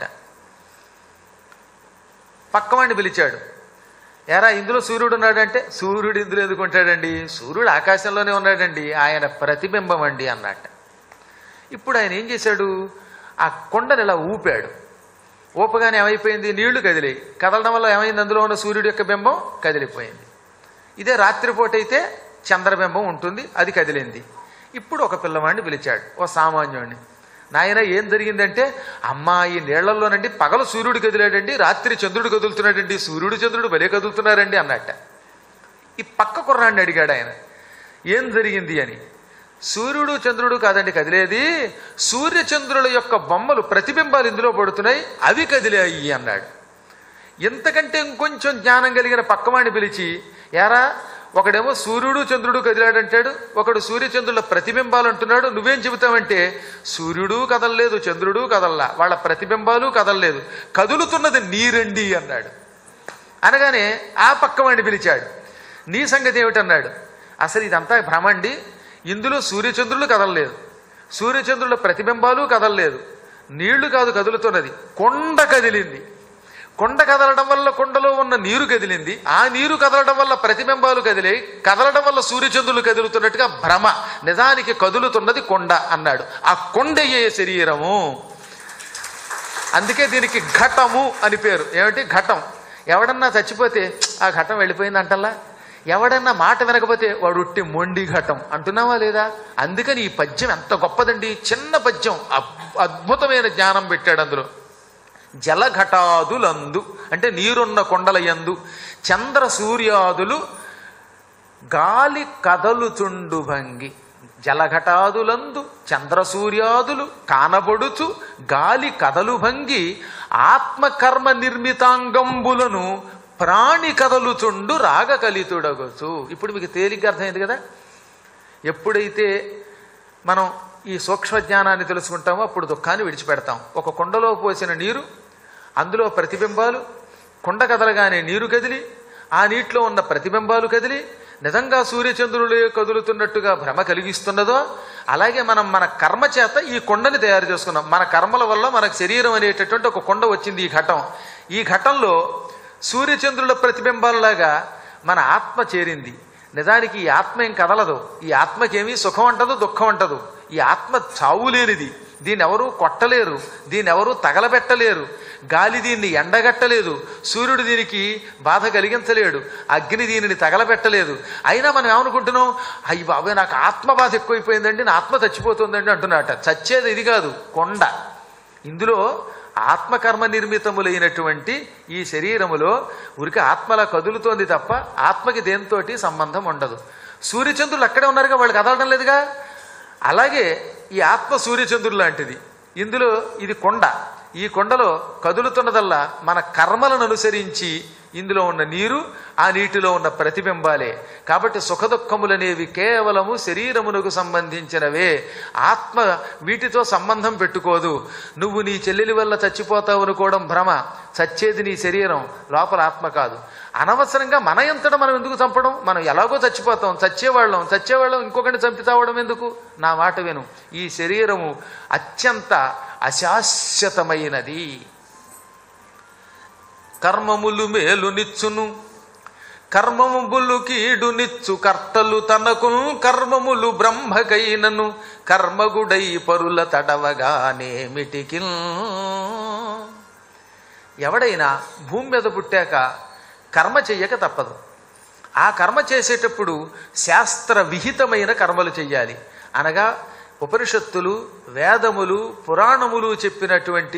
పక్కవాడిని పిలిచాడు ఎరా ఇందులో సూర్యుడు ఉన్నాడంటే సూర్యుడు ఇందులో ఎందుకు ఉంటాడండి సూర్యుడు ఆకాశంలోనే ఉన్నాడండి ఆయన ప్రతిబింబం అండి అన్నట్ట ఇప్పుడు ఆయన ఏం చేశాడు ఆ కొండని ఇలా ఊపాడు ఊపగానే ఏమైపోయింది నీళ్లు కదిలాయి కదలడం వల్ల ఏమైంది అందులో ఉన్న సూర్యుడి యొక్క బింబం కదిలిపోయింది ఇదే రాత్రిపూట అయితే చంద్రబింబం ఉంటుంది అది కదిలింది ఇప్పుడు ఒక పిల్లవాడిని పిలిచాడు ఓ సామాన్యుడిని నాయన ఏం జరిగిందంటే అమ్మా ఈ నీళ్లలోనండి పగలు సూర్యుడు కదిలాడండి రాత్రి చంద్రుడు కదులుతున్నాడండి సూర్యుడు చంద్రుడు భలే కదులుతున్నారండి అన్నట్ట ఈ పక్క కుర్రాడిని అడిగాడు ఆయన ఏం జరిగింది అని సూర్యుడు చంద్రుడు కాదండి కదిలేది సూర్యచంద్రుల యొక్క బొమ్మలు ప్రతిబింబాలు ఇందులో పడుతున్నాయి అవి కదిలాయి అన్నాడు ఎంతకంటే ఇంకొంచెం జ్ఞానం కలిగిన పక్కవాడిని పిలిచి ఎరా ఒకడేమో సూర్యుడు చంద్రుడు కదిలాడంటాడు ఒకడు సూర్యచంద్రుల ప్రతిబింబాలు అంటున్నాడు నువ్వేం చెబుతావంటే సూర్యుడు కదలలేదు చంద్రుడు కదల్లా వాళ్ళ ప్రతిబింబాలు కదలలేదు కదులుతున్నది నీరండి అన్నాడు అనగానే ఆ పక్కవాడిని పిలిచాడు నీ సంగతి ఏమిటన్నాడు అసలు ఇదంతా భ్రమండి ఇందులో సూర్యచంద్రులు కదలలేదు సూర్యచంద్రుల ప్రతిబింబాలు కదలలేదు నీళ్లు కాదు కదులుతున్నది కొండ కదిలింది కొండ కదలడం వల్ల కొండలో ఉన్న నీరు కదిలింది ఆ నీరు కదలడం వల్ల ప్రతిబింబాలు కదిలాయి కదలడం వల్ల సూర్యచంద్రులు కదులుతున్నట్టుగా భ్రమ నిజానికి కదులుతున్నది కొండ అన్నాడు ఆ కొండయ్యే శరీరము అందుకే దీనికి ఘటము అని పేరు ఏమిటి ఘటం ఎవడన్నా చచ్చిపోతే ఆ ఘటం వెళ్ళిపోయింది అంటల్లా ఎవడన్నా మాట వినకపోతే వాడు ఉట్టి మొండి ఘటం అంటున్నావా లేదా అందుకని ఈ పద్యం ఎంత గొప్పదండి చిన్న పద్యం అబ్- అద్భుతమైన జ్ఞానం పెట్టాడు అందులో జలఘటాదులందు అంటే నీరున్న కొండల యందు చంద్ర సూర్యాదులు గాలి కదలుచుండు భంగి జలఘటాదులందు చంద్రసూర్యాదులు కానబడుచు గాలి కదలు భంగి ఆత్మకర్మ నిర్మితాంగంబులను ప్రాణి కదలుచుండు రాగ కలితుడగచ్చు ఇప్పుడు మీకు తేలిగ్గా అర్థమైంది కదా ఎప్పుడైతే మనం ఈ సూక్ష్మ జ్ఞానాన్ని తెలుసుకుంటామో అప్పుడు దుఃఖాన్ని విడిచిపెడతాం ఒక కుండలో పోసిన నీరు అందులో ప్రతిబింబాలు కుండ కదలగానే నీరు కదిలి ఆ నీటిలో ఉన్న ప్రతిబింబాలు కదిలి నిజంగా సూర్యచంద్రులే కదులుతున్నట్టుగా భ్రమ కలిగిస్తున్నదో అలాగే మనం మన కర్మ చేత ఈ కొండని తయారు చేసుకున్నాం మన కర్మల వల్ల మనకు శరీరం అనేటటువంటి ఒక కొండ వచ్చింది ఈ ఘటం ఈ ఘటంలో సూర్యచంద్రుల ప్రతిబింబాలలాగా మన ఆత్మ చేరింది నిజానికి ఈ ఆత్మ ఏం కదలదు ఈ ఆత్మకేమీ సుఖం అంటదు దుఃఖం అంటదు ఈ ఆత్మ చావు లేనిది దీన్ని ఎవరూ కొట్టలేరు దీన్ని ఎవరూ తగలబెట్టలేరు గాలి దీన్ని ఎండగట్టలేదు సూర్యుడు దీనికి బాధ కలిగించలేడు అగ్ని దీనిని తగలబెట్టలేదు అయినా మనం ఏమనుకుంటున్నాం అయ్యి బాబాయ్ నాకు ఆత్మ బాధ ఎక్కువైపోయిందండి నా ఆత్మ చచ్చిపోతుందండి అంటున్నట చచ్చేది ఇది కాదు కొండ ఇందులో ఆత్మకర్మ నిర్మితములైనటువంటి ఈ శరీరములో ఉరికి ఆత్మలా కదులుతోంది తప్ప ఆత్మకి దేనితోటి సంబంధం ఉండదు సూర్యచంద్రులు అక్కడే ఉన్నారుగా వాళ్ళు కదలడం లేదుగా అలాగే ఈ ఆత్మ సూర్యచంద్రుడు లాంటిది ఇందులో ఇది కొండ ఈ కొండలో కదులుతున్నదల్లా మన కర్మలను అనుసరించి ఇందులో ఉన్న నీరు ఆ నీటిలో ఉన్న ప్రతిబింబాలే కాబట్టి సుఖదుఖములనేవి కేవలము శరీరమునకు సంబంధించినవే ఆత్మ వీటితో సంబంధం పెట్టుకోదు నువ్వు నీ చెల్లెలి వల్ల చచ్చిపోతావు అనుకోవడం భ్రమ చచ్చేది నీ శరీరం లోపల ఆత్మ కాదు అనవసరంగా మన ఎంతట మనం ఎందుకు చంపడం మనం ఎలాగో చచ్చిపోతాం చచ్చేవాళ్ళం చచ్చేవాళ్ళం ఇంకొకరిని చంపి తావడం ఎందుకు నా మాట విను ఈ శరీరము అత్యంత అశాశ్వతమైనది కర్మములు మేలు నిచ్చును కర్మములు కీడు నిచ్చు కర్తలు తనకు కర్మములు బ్రహ్మకైనను కర్మగుడై పరుల తడవగానేమిటికి ఎవడైనా భూమి మీద పుట్టాక కర్మ చెయ్యక తప్పదు ఆ కర్మ చేసేటప్పుడు శాస్త్ర విహితమైన కర్మలు చెయ్యాలి అనగా ఉపనిషత్తులు వేదములు పురాణములు చెప్పినటువంటి